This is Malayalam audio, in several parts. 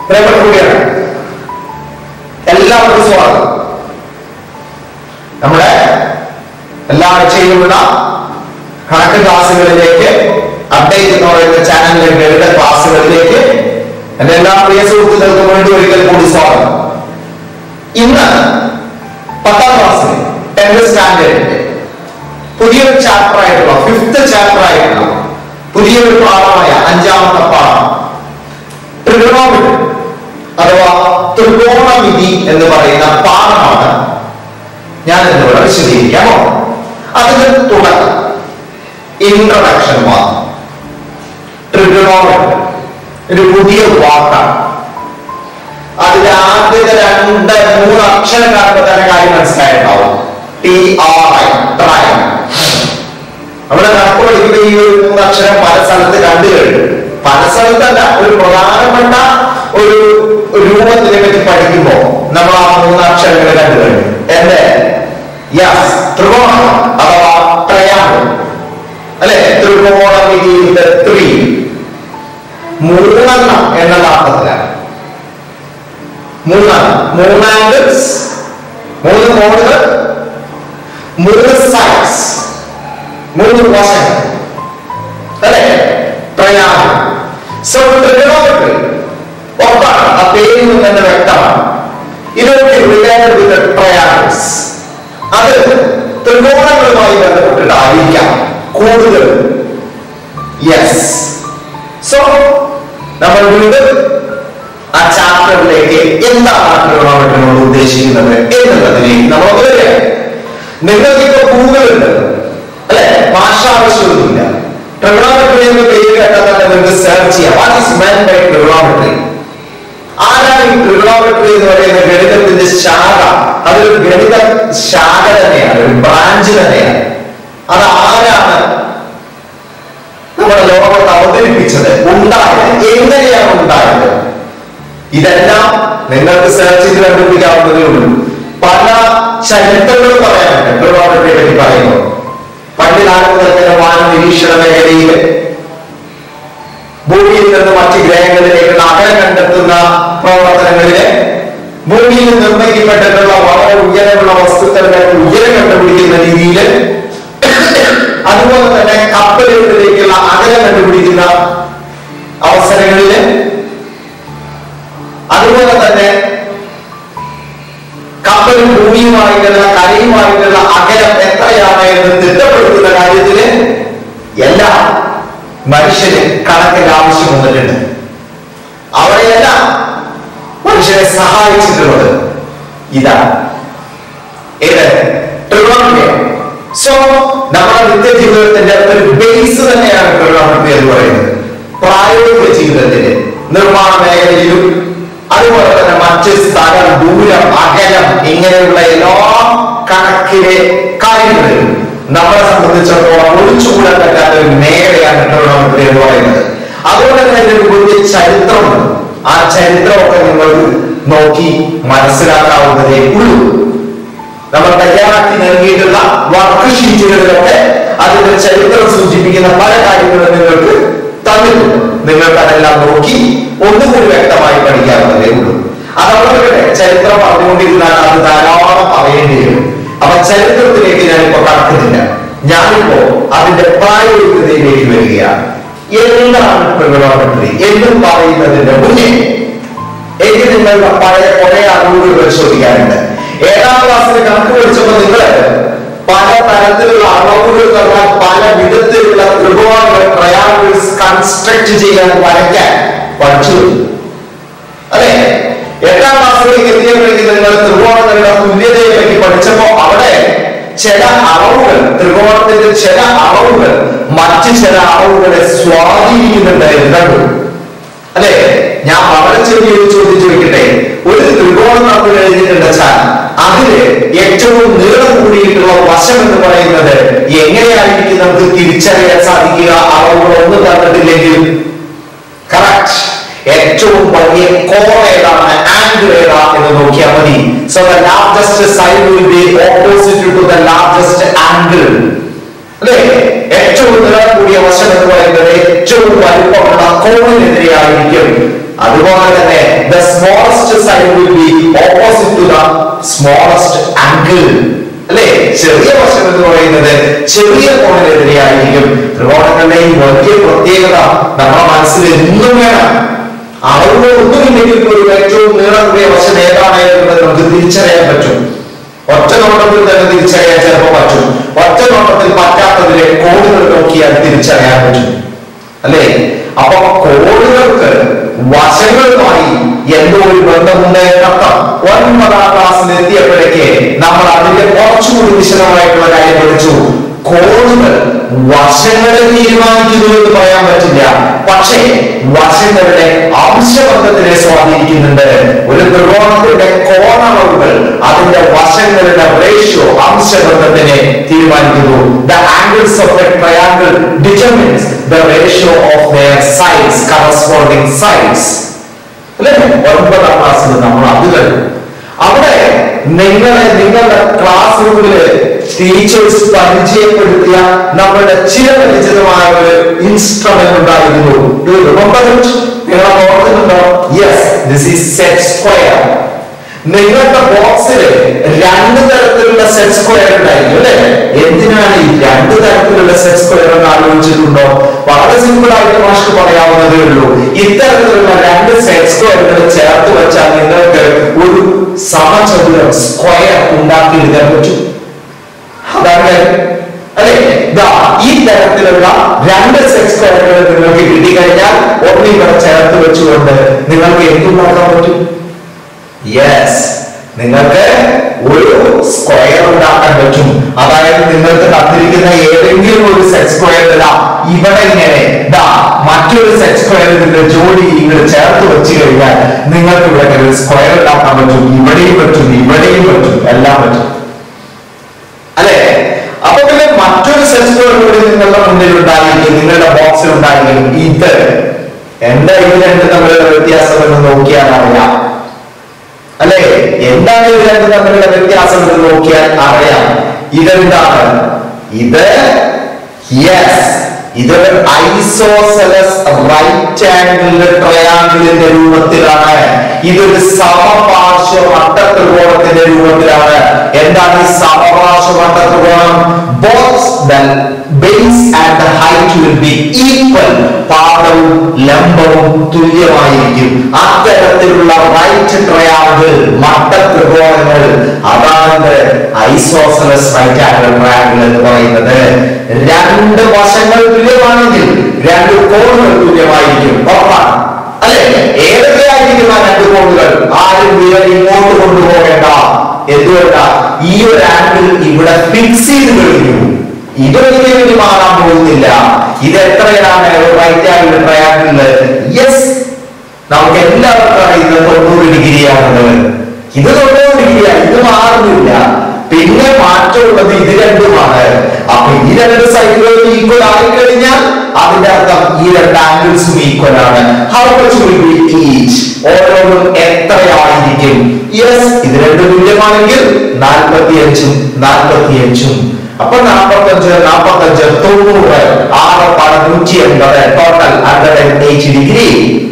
പ്രിയപ്പെട്ട കൂടിയാണ് എല്ലാവർക്കും സ്വാഗതം നമ്മുടെ എല്ലാ ആഴ്ചയിലുമുള്ള കണക്ക് ക്ലാസ്സുകളിലേക്ക് അപ്ഡേറ്റ് എന്ന് പറയുന്ന ചാനലിലെ ഗണിത ക്ലാസ്സുകളിലേക്ക് എന്റെ എല്ലാ പ്രിയ സുഹൃത്തുക്കൾക്കും വേണ്ടി ഒരിക്കൽ കൂടി സ്വാഗതം ഇന്ന് പത്താം ക്ലാസ്സിൽ ടെൻത്ത് സ്റ്റാൻഡേർഡിന്റെ പുതിയൊരു ചാപ്റ്റർ ആയിട്ടുള്ള ഫിഫ്ത്ത് ചാപ്റ്റർ ആയിട്ടുള്ള പുതിയൊരു പാഠമായ അഞ്ചാമത്തെ പാഠം ട്രിഗണോമെട്രി അഥവാ ത്രികോണമിതി എന്ന് പറയുന്ന പാഠമാണ് ഞാൻ ഇന്നിവിടെ വിശദീകരിക്കാൻ പോകുന്നത് അതിന്റെ തുടക്കം ഇൻട്രഡക്ഷൻ മാത്രം ട്രിഗണോമെട്രി ഒരു പുതിയ വാക്കാണ് അതിന്റെ ആദ്യത്തെ രണ്ട് മൂന്ന് അക്ഷരം കാണുമ്പോൾ തന്നെ കാര്യം മനസ്സിലായിട്ടുണ്ടാവും ടി ആർ ഐ ട്രൈ നമ്മുടെ കണക്ക് പഠിക്കുന്ന ഈ ഒരു മൂന്ന് അക്ഷരം പല സ്ഥലത്ത് കണ്ടു കഴിഞ്ഞു പല സ്ഥലത്തല്ല ഒരു പ്രധാനപ്പെട്ട ഒരു രൂപത്തിനെ പറ്റി പഠിക്കുമ്പോൾ നമ്മൾ ആ മൂന്ന് അക്ഷരങ്ങൾ കണ്ടു കഴിഞ്ഞു എന്റെ യെസ് ത്രികോണം അഥവാ ട്രയാങ്കിൾ അല്ലെ ത്രികോണമിതിയുടെ ത്രീ മൂന്നെണ്ണം എന്നുള്ള അർത്ഥത്തിലാണ് മൂന്നെണ്ണം മൂന്ന് ആംഗിൾസ് മൂന്ന് കോണുകൾ മൂന്ന് സൈഡ്സ് മൂന്ന് വശങ്ങൾ അല്ലെ ട്രയാങ്കിൾ സോ ട്രിഗണോമെട്രി ഒപ്പാണ് ആ പേരിൽ നിന്ന് തന്നെ വ്യക്തമാണ് ഇതൊക്കെ റിലേറ്റഡ് വിത്ത് ട്രയാങ്കിൾസ് അത് ത്രികോണങ്ങളുമായി ബന്ധപ്പെട്ടിട്ടായിരിക്കാം കൂടുതൽ യെസ് സോ നമ്മൾ വീണ്ടും ആ ചാപ്റ്ററിലേക്ക് എന്താണ് ട്രിഗണോമെട്രിനോട് ഉദ്ദേശിക്കുന്നത് എന്നുള്ളതിലേക്ക് നമ്മൾ വരികയാണ് നിങ്ങൾക്ക് ഇപ്പൊ ഗൂഗിൾ ഉണ്ട് അല്ലെ ഭാഷ ആവശ്യമൊന്നുമില്ല ട്രിഗണോമെട്രി എന്ന് പേര് കേട്ടാൽ തന്നെ നിങ്ങൾക്ക് സെർച്ച് ചെയ്യാം what is meant by trigonometry ആരാണ് ഈ ട്രിഗണോമെട്രി എന്ന് പറയുന്ന ഗണിതത്തിന്റെ ശാഖ അതൊരു ഗണിത ശാഖ തന്നെയാണ് ഒരു ബ്രാഞ്ച് തന്നെയാണ് അത് ആരാണ് നമ്മുടെ ലോകത്ത് അവതരിപ്പിച്ചത് ഉണ്ടായത് എങ്ങനെയാണ് ഉണ്ടായത് ഇതെല്ലാം നിങ്ങൾക്ക് സെർച്ച് ചെയ്ത് കണ്ടുപിടിക്കാവുന്നതേ ഉള്ളൂ പല ചരിത്രങ്ങളും പറയാനുണ്ട് ട്രിഗണോമെട്രിയെ പറ്റി പറയുമ്പോൾ പണ്ട് കാലത്ത് തന്നെ വാന നിരീക്ഷണ മേഖലയിൽ ഭൂമിയിൽ നിന്ന് മറ്റ് ഗ്രഹങ്ങളിലേക്കുള്ള അകലം കണ്ടെത്തുന്ന പ്രവർത്തനങ്ങളില് ഭൂമിയിൽ നിർണ്ണയിക്കപ്പെട്ടിട്ടുള്ള വളരെ ഉയരമുള്ള വസ്തുക്കളുടെ ഉയരം കണ്ടുപിടിക്കുന്ന രീതിയിൽ അതുപോലെ തന്നെ കപ്പലുകളിലേക്കുള്ള അകലം കണ്ടുപിടിക്കുന്ന അവസരങ്ങളില് അതുപോലെ തന്നെ കപ്പലും ഭൂമിയുമായിട്ടുള്ള കരയുമായിട്ടുള്ള അകലം എത്രയാണ് എന്ന് തിട്ടപ്പെടുത്തുന്ന കാര്യത്തില് എല്ലാം മനുഷ്യന് കണക്കിന്റെ ആവശ്യം വന്നിട്ടുണ്ട് അവരെയെല്ലാം മനുഷ്യനെ സഹായിച്ചിട്ടുള്ളത് ഇതാണ് ഏത് ട്രിഗണോമെട്രി സോ നമ്മുടെ നിത്യജീവിതത്തിന്റെ ഒരു ബേസ് തന്നെയാണ് ട്രിഗണോമെട്രി എന്ന് പറയുന്നത് പ്രായോഗിക ജീവിതത്തിന്റെ നിർമ്മാണ മേഖലയിലും അതുപോലെ തന്നെ മറ്റ് സ്ഥലം ദൂരം അകലം ഇങ്ങനെയുള്ള എല്ലാ കണക്കിലെ കാര്യങ്ങളിലും നമ്മളെ സംബന്ധിച്ചിടത്തോളം ഒഴിച്ചുകൂടാൻ പറ്റാത്ത ഒരു മേഖലയാണ് ട്രിഗണോമെട്രി എന്ന് പറയുന്നത് അതുകൊണ്ട് തന്നെ ഇതിന് വലിയ ചരിത്രമുണ്ട് ആ ചരിത്രമൊക്കെ നിങ്ങൾ നോക്കി മനസ്സിലാക്കാവുന്നതേ ഉള്ളൂ നമ്മൾ തയ്യാറാക്കി നൽകിയിട്ടുള്ള വർക്ക് ഷീറ്റുകളിലൊക്കെ അതിന്റെ ചരിത്രം സൂചിപ്പിക്കുന്ന പല കാര്യങ്ങളും നിങ്ങൾക്ക് തന്നിട്ടുണ്ട് നിങ്ങൾക്ക് അതെല്ലാം നോക്കി ഒന്നുകൂടി വ്യക്തമായി പഠിക്കാവുന്നതേ ഉള്ളൂ അതവിടെ ചരിത്രം പറഞ്ഞുകൊണ്ടിരുന്നാൽ അത് ധാരാളം പറയേണ്ടി വരും അപ്പൊ ചരിത്രത്തിലേക്ക് ഞാനിപ്പോ കടക്കുന്നില്ല ഞാനിപ്പോ അതിന്റെ പ്രായോഗികതയിലേക്ക് വരികയാണ് എന്താണ് ട്രിഗണോമെട്രി എന്ന് പറയുന്നതിന്റെ മുന്നേ എനിക്ക് നിങ്ങളുടെ പഴയ കുറെ അറിവുകൾ പരിശോധിക്കാനുണ്ട് ഏഴാം ക്ലാസ്സിൽ കണക്ക് പഠിച്ചപ്പോൾ നിങ്ങൾ പല തരത്തിലുള്ള അളവുകൾ തന്നാൽ പല വിധത്തിലുള്ള ത്രികോണങ്ങൾ ട്രയാങ്കിൾസ് കൺസ്ട്രക്ട് ചെയ്യാൻ വരയ്ക്കാൻ പഠിച്ചു അല്ലെ എട്ടാം ക്ലാസ്സിലേക്ക് എത്തിയപ്പോഴേക്ക് നിങ്ങൾ ത്രികോണങ്ങളുടെ തുല്യതയെ പറ്റി പഠിച്ചപ്പോ അവിടെ ചില അളവുകൾ ത്രികോണത്തിന്റെ ചില അളവുകൾ മറ്റ് ചില അളവുകളെ സ്വാധീനിക്കുന്നുണ്ട് എന്ന് കണ്ടു അല്ലെ ഞാൻ വളരെ ചെറിയൊരു ചോദ്യം ചോദിക്കട്ടെ ഒരു ത്രികോണം നമ്മൾ എഴുതിയിട്ടുണ്ട് വെച്ചാൽ അതില് ഏറ്റവും നീളം കൂടിയിട്ടുള്ള വശം എന്ന് പറയുന്നത് എങ്ങനെയായിരിക്കും നമുക്ക് തിരിച്ചറിയാൻ സാധിക്കുക അളവുകൾ ഒന്നും തന്നിട്ടില്ലെങ്കിൽ കറക്റ്റ് ഏറ്റവും വലിയ കോൺ ഏതാണ് ആംഗിൾ ഏതാ എന്ന് നോക്കിയാൽ മതി so the largest side will be opposite to the largest angle അല്ലേ ഏറ്റവും നീളം കൂടിയ വശം എന്ന് പറയുന്നത് ഏറ്റവും വലുപ്പമുള്ള കോണിനെതിരെയായിരിക്കും അതുപോലെ തന്നെ the smallest side will be opposite to the smallest angle അല്ലെ ചെറിയ വശം എന്ന് പറയുന്നത് ചെറിയ കോണിനെതിരെയായിരിക്കും ത്രികോണങ്ങളുടെ ഈ വലിയ പ്രത്യേകത നമ്മുടെ മനസ്സിൽ എന്നും വേണം അളവുകൾ ഒന്നുമില്ലെങ്കിൽ പോലും ഏറ്റവും നീളം കൂടിയ വശം ഏതാണ് എന്നുള്ളത് നമുക്ക് തിരിച്ചറിയാൻ പറ്റും ഒറ്റ നോട്ടത്തിൽ തന്നെ തിരിച്ചറിയാൻ ചിലപ്പോൾ പറ്റും ഒറ്റ നോട്ടത്തിൽ പറ്റാത്തതിലെ കോഡുകൾ നോക്കിയാൽ തിരിച്ചറിയാൻ പറ്റും അല്ലേ അപ്പൊ കോഡുകൾക്ക് വശങ്ങളുമായി എന്തോ ഒരു ബന്ധമുണ്ട് എന്നർത്ഥം ഒൻപതാം ക്ലാസ്സിൽ എത്തിയപ്പോഴേക്ക് നമ്മൾ അതിന്റെ കുറച്ചുകൂടി വിശദമായിട്ടുള്ള കാര്യം പഠിച്ചു കോണുകൾ വശങ്ങളെ തീരുമാനിക്കുന്നു എന്ന് പറയാൻ പറ്റില്ല പക്ഷേ വശങ്ങളുടെ അംശബന്ധത്തിനെ സ്വാധീനിക്കുന്നുണ്ട് ഒരു ത്രികോണത്തിന്റെ കോണളവുകൾ അതിന്റെ വശങ്ങളുടെ റേഷ്യോ അംശബന്ധത്തിനെ തീരുമാനിക്കുന്നു the angles of a triangle determines the ratio of their sides corresponding sides അല്ലേ ഒൻപതാം ക്ലാസ്സിൽ നമ്മൾ അത് കഴിഞ്ഞു അവിടെ നിങ്ങളെ നിങ്ങളുടെ ക്ലാസ് റൂമില് ടീച്ചേഴ്സ് പരിചയപ്പെടുത്തിയ നമ്മുടെ ചിരപരിചിതമായ ഒരു ഇൻസ്ട്രുമെന്റ് ഉണ്ടായിരുന്നു നിങ്ങൾ ഓർക്കുന്നുണ്ടോ yes this is set square നിങ്ങളുടെ ബോക്സിൽ രണ്ട് തരത്തിലുള്ള സെറ്റ് സ്ക്വയർ ഉണ്ടായിരുന്നു അല്ലേ എന്തിനാണ് ഈ രണ്ട് തരത്തിലുള്ള സെറ്റ് സ്ക്വയർ എന്ന് ആലോചിച്ചിട്ടുണ്ടോ വളരെ സിമ്പിൾ ആയിട്ട് മാഷ്ക്ക് പറയാവുന്നതേ ഉള്ളൂ ഇത്തരത്തിലുള്ള രണ്ട് സെറ്റ് സ്ക്വയറുകൾ ചേർത്ത് വെച്ചാൽ നിങ്ങൾക്ക് ഒരു സമചതുരം സ്ക്വയർ ഉണ്ടാക്കിയെടുക്കാൻ പറ്റും അതാണ് അല്ലെ ദാ ഈ തരത്തിലുള്ള രണ്ട് സെറ്റ് സ്ക്വയറുകൾ നിങ്ങൾക്ക് കിട്ടിക്കഴിഞ്ഞാൽ ഒന്നിവിടെ ചേർത്ത് വെച്ചുകൊണ്ട് നിങ്ങൾക്ക് എന്തുണ്ടാക്കാൻ പറ്റും യെസ് നിങ്ങൾക്ക് ഒരു സ്ക്വയർ ഉണ്ടാക്കാൻ പറ്റും അതായത് നിങ്ങൾക്ക് തന്നിരിക്കുന്ന ഏതെങ്കിലും ഒരു സെറ്റ് സ്ക്വയർ ഇവിടെ ഇങ്ങനെ ദാ മറ്റൊരു സെറ്റ് സ്ക്വയറിന്റെ ജോഡി നിങ്ങൾ ചേർത്ത് വെച്ച് കഴിഞ്ഞാൽ നിങ്ങൾക്ക് ഇവിടെ ഒരു സ്ക്വയർ ഉണ്ടാക്കാൻ പറ്റും ഇവിടെയും പറ്റും ഇവിടെയും പറ്റും എല്ലാം പറ്റും അല്ലെ അപ്പൊ പിന്നെ മറ്റൊരു സെറ്റ് സ്ക്വയർ കൂടി നിങ്ങളുടെ മുന്നിൽ ഉണ്ടായിരിക്കും നിങ്ങളുടെ ബോക്സിൽ ഉണ്ടായിരിക്കും ഇത് എന്താ ഇത് രണ്ട് തമ്മിലുള്ള വ്യത്യാസം എന്ന് നോക്കിയാൽ അറിയാം അല്ലെ എന്താണ് ഇത് രണ്ട് തമ്മിലുള്ള വ്യത്യാസം എന്ന് നോക്കിയാൽ അറിയാം ഇതെന്താണ് ഇത് യെസ് ഇതൊരു ഐസോസെലസ് റൈറ്റ് ആംഗിൾ ട്രയാംഗിളിന്റെ രൂപത്തിലാണ് ഇതൊരു സമപാർശ്വ വട്ടത്രികോണത്തിന്റെ രൂപത്തിലാണ് എന്താണ് ഈ സമപാർശ്വ വട്ടത്രികോണം both the base and the height will be equal പാദവും ലംബവും തുല്യമായിരിക്കും അത്തരത്തിലുള്ള റൈറ്റ് ട്രയാങ്കിൾ മട്ടത്രികോണങ്ങൾ അതാണ് ഐസോസലസ് റൈറ്റ് ആംഗിൾ ട്രയാങ്കിൾ എന്ന് പറയുന്നത് രണ്ട് വശങ്ങൾ തുല്യമാണെങ്കിൽ രണ്ട് കോണുകൾ തുല്യമായിരിക്കും ഉറപ്പാണ് അല്ലെ ഏതൊക്കെയായിരിക്കും ആ രണ്ട് കോണുകൾ ആരും വിരൽ ഇങ്ങോട്ട് കൊണ്ടുപോകേണ്ട എന്തുകൊണ്ടാ ഈ ഒരു ആംഗിൾ ഇവിടെ ഫിക്സ് ചെയ്ത് കഴിഞ്ഞു ഇതൊരിക്കലും ഇനി മാറാൻ പോകുന്നില്ല ഇത് എത്രയാണ് റൈറ്റ് ആംഗിൾ ട്രയാംഗിളില് യെസ് നമുക്ക് എല്ലാവർക്കും അറിയുന്നത് തൊണ്ണൂറ് ഡിഗ്രിയാണത് ഇത് തൊണ്ണൂറ് ഡിഗ്രിയാണ് ഇത് മാറുന്നില്ല പിന്നെ മാറ്റമുള്ളത് ഇത് രണ്ടുമാണ് അപ്പൊ ഈ രണ്ട് സൈഡുകളും ഈക്വൽ ആയി കഴിഞ്ഞാൽ അതിന്റെ അർത്ഥം ഈ രണ്ട് ആംഗിൾസും ഈക്വൽ ആണ് how much will be each ഓരോന്നും എത്രയായിരിക്കും യെസ് ഇത് രണ്ടും തുല്യമാണെങ്കിൽ നാൽപ്പത്തിയഞ്ചും നാൽപ്പത്തിയഞ്ചും അപ്പൊ നാൽപ്പത്തഞ്ച് നാൽപ്പത്തഞ്ച് തൊണ്ണൂറ് ആറ് പട നൂറ്റി എൺപത് total hundred and eight degree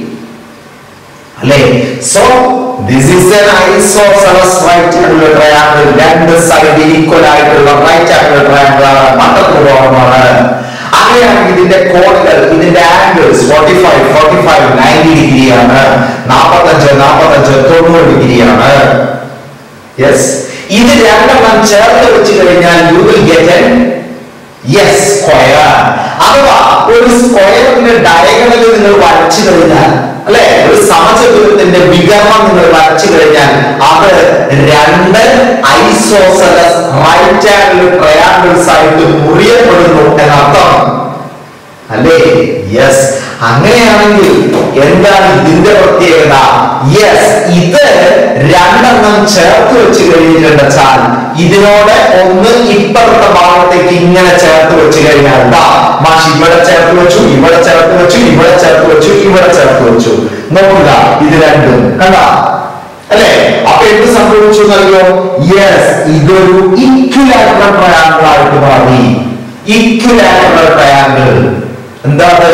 അല്ലേ so this is an isosceles right angle triangle രണ്ട് സൈഡ് ഈക്വൽ ആയിട്ടുള്ള റൈറ്റ് ആംഗിൾ ട്രയാംഗിൾ ആണ് മട്ടത്രികോണമാണ് അങ്ങനെയാണെങ്കിൽ ഇതിന്റെ കോണുകൾ ഇതിന്റെ angles forty five forty five ninety ഡിഗ്രിയാണ് നാൽപ്പത്തഞ്ച് നാൽപ്പത്തഞ്ച് തൊണ്ണൂറ് ഡിഗ്രിയാണ് യെസ് ഇത് രണ്ടെണ്ണം ചേർത്ത് വെച്ച് കഴിഞ്ഞാൽ you will get an yes square അഥവാ ഒരു സ്ക്വയറിന്റെ ഡയഗണൽ നിങ്ങൾ വരച്ചു കഴിഞ്ഞാൽ അല്ലെ ഒരു സമചതുരത്തിന്റെ വികരണം നിങ്ങൾ വരച്ചു കഴിഞ്ഞാൽ അത് രണ്ട് ഐസോസലസ് റൈറ്റ് ആംഗിൾ ട്രയാംഗിൾസ് ആയിട്ട് മുറിയപ്പെടുന്നു എന്നർത്ഥം അല്ലേ യെസ് അങ്ങനെയാണെങ്കിൽ എന്താണ് ഇതിന്റെ പ്രത്യേകത യെസ് ഇത് രണ്ടെണ്ണം ചേർത്ത് വെച്ച് കഴിഞ്ഞിട്ടുണ്ട് വെച്ചാൽ ഇതിനോട് ഒന്ന് ഇപ്പുറത്തെ ഭാഗത്തേക്ക് ഇങ്ങനെ ചേർത്ത് വെച്ച് കഴിഞ്ഞാൽ ദാ മാഷ് ഇവിടെ ചേർത്ത് വെച്ചു ഇവിടെ ചേർത്ത് വെച്ചു ഇവിടെ ചേർത്ത് വെച്ചു ഇവിടെ ചേർത്ത് വെച്ചു നോക്കുക ഇത് രണ്ടും കണ്ട അല്ലെ അപ്പൊ എന്ത് സംഭവിച്ചു എന്നറിയോ യെസ് ഇതൊരു ഇക്വിലാറ്ററൽ ട്രയാങ്കിൾ ആയിട്ട് മാറി ഇക്വിലാറ്ററൽ ട്രയാങ്കിൾ എന്താണ്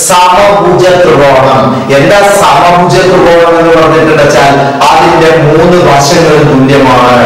സമഭുജ ത്രികോണം എന്താ സമഭുജ ത്രികോണം എന്ന് പറഞ്ഞിട്ടുണ്ടെച്ചാൽ അതിന്റെ മൂന്ന് വശങ്ങളും തുല്യമാണ്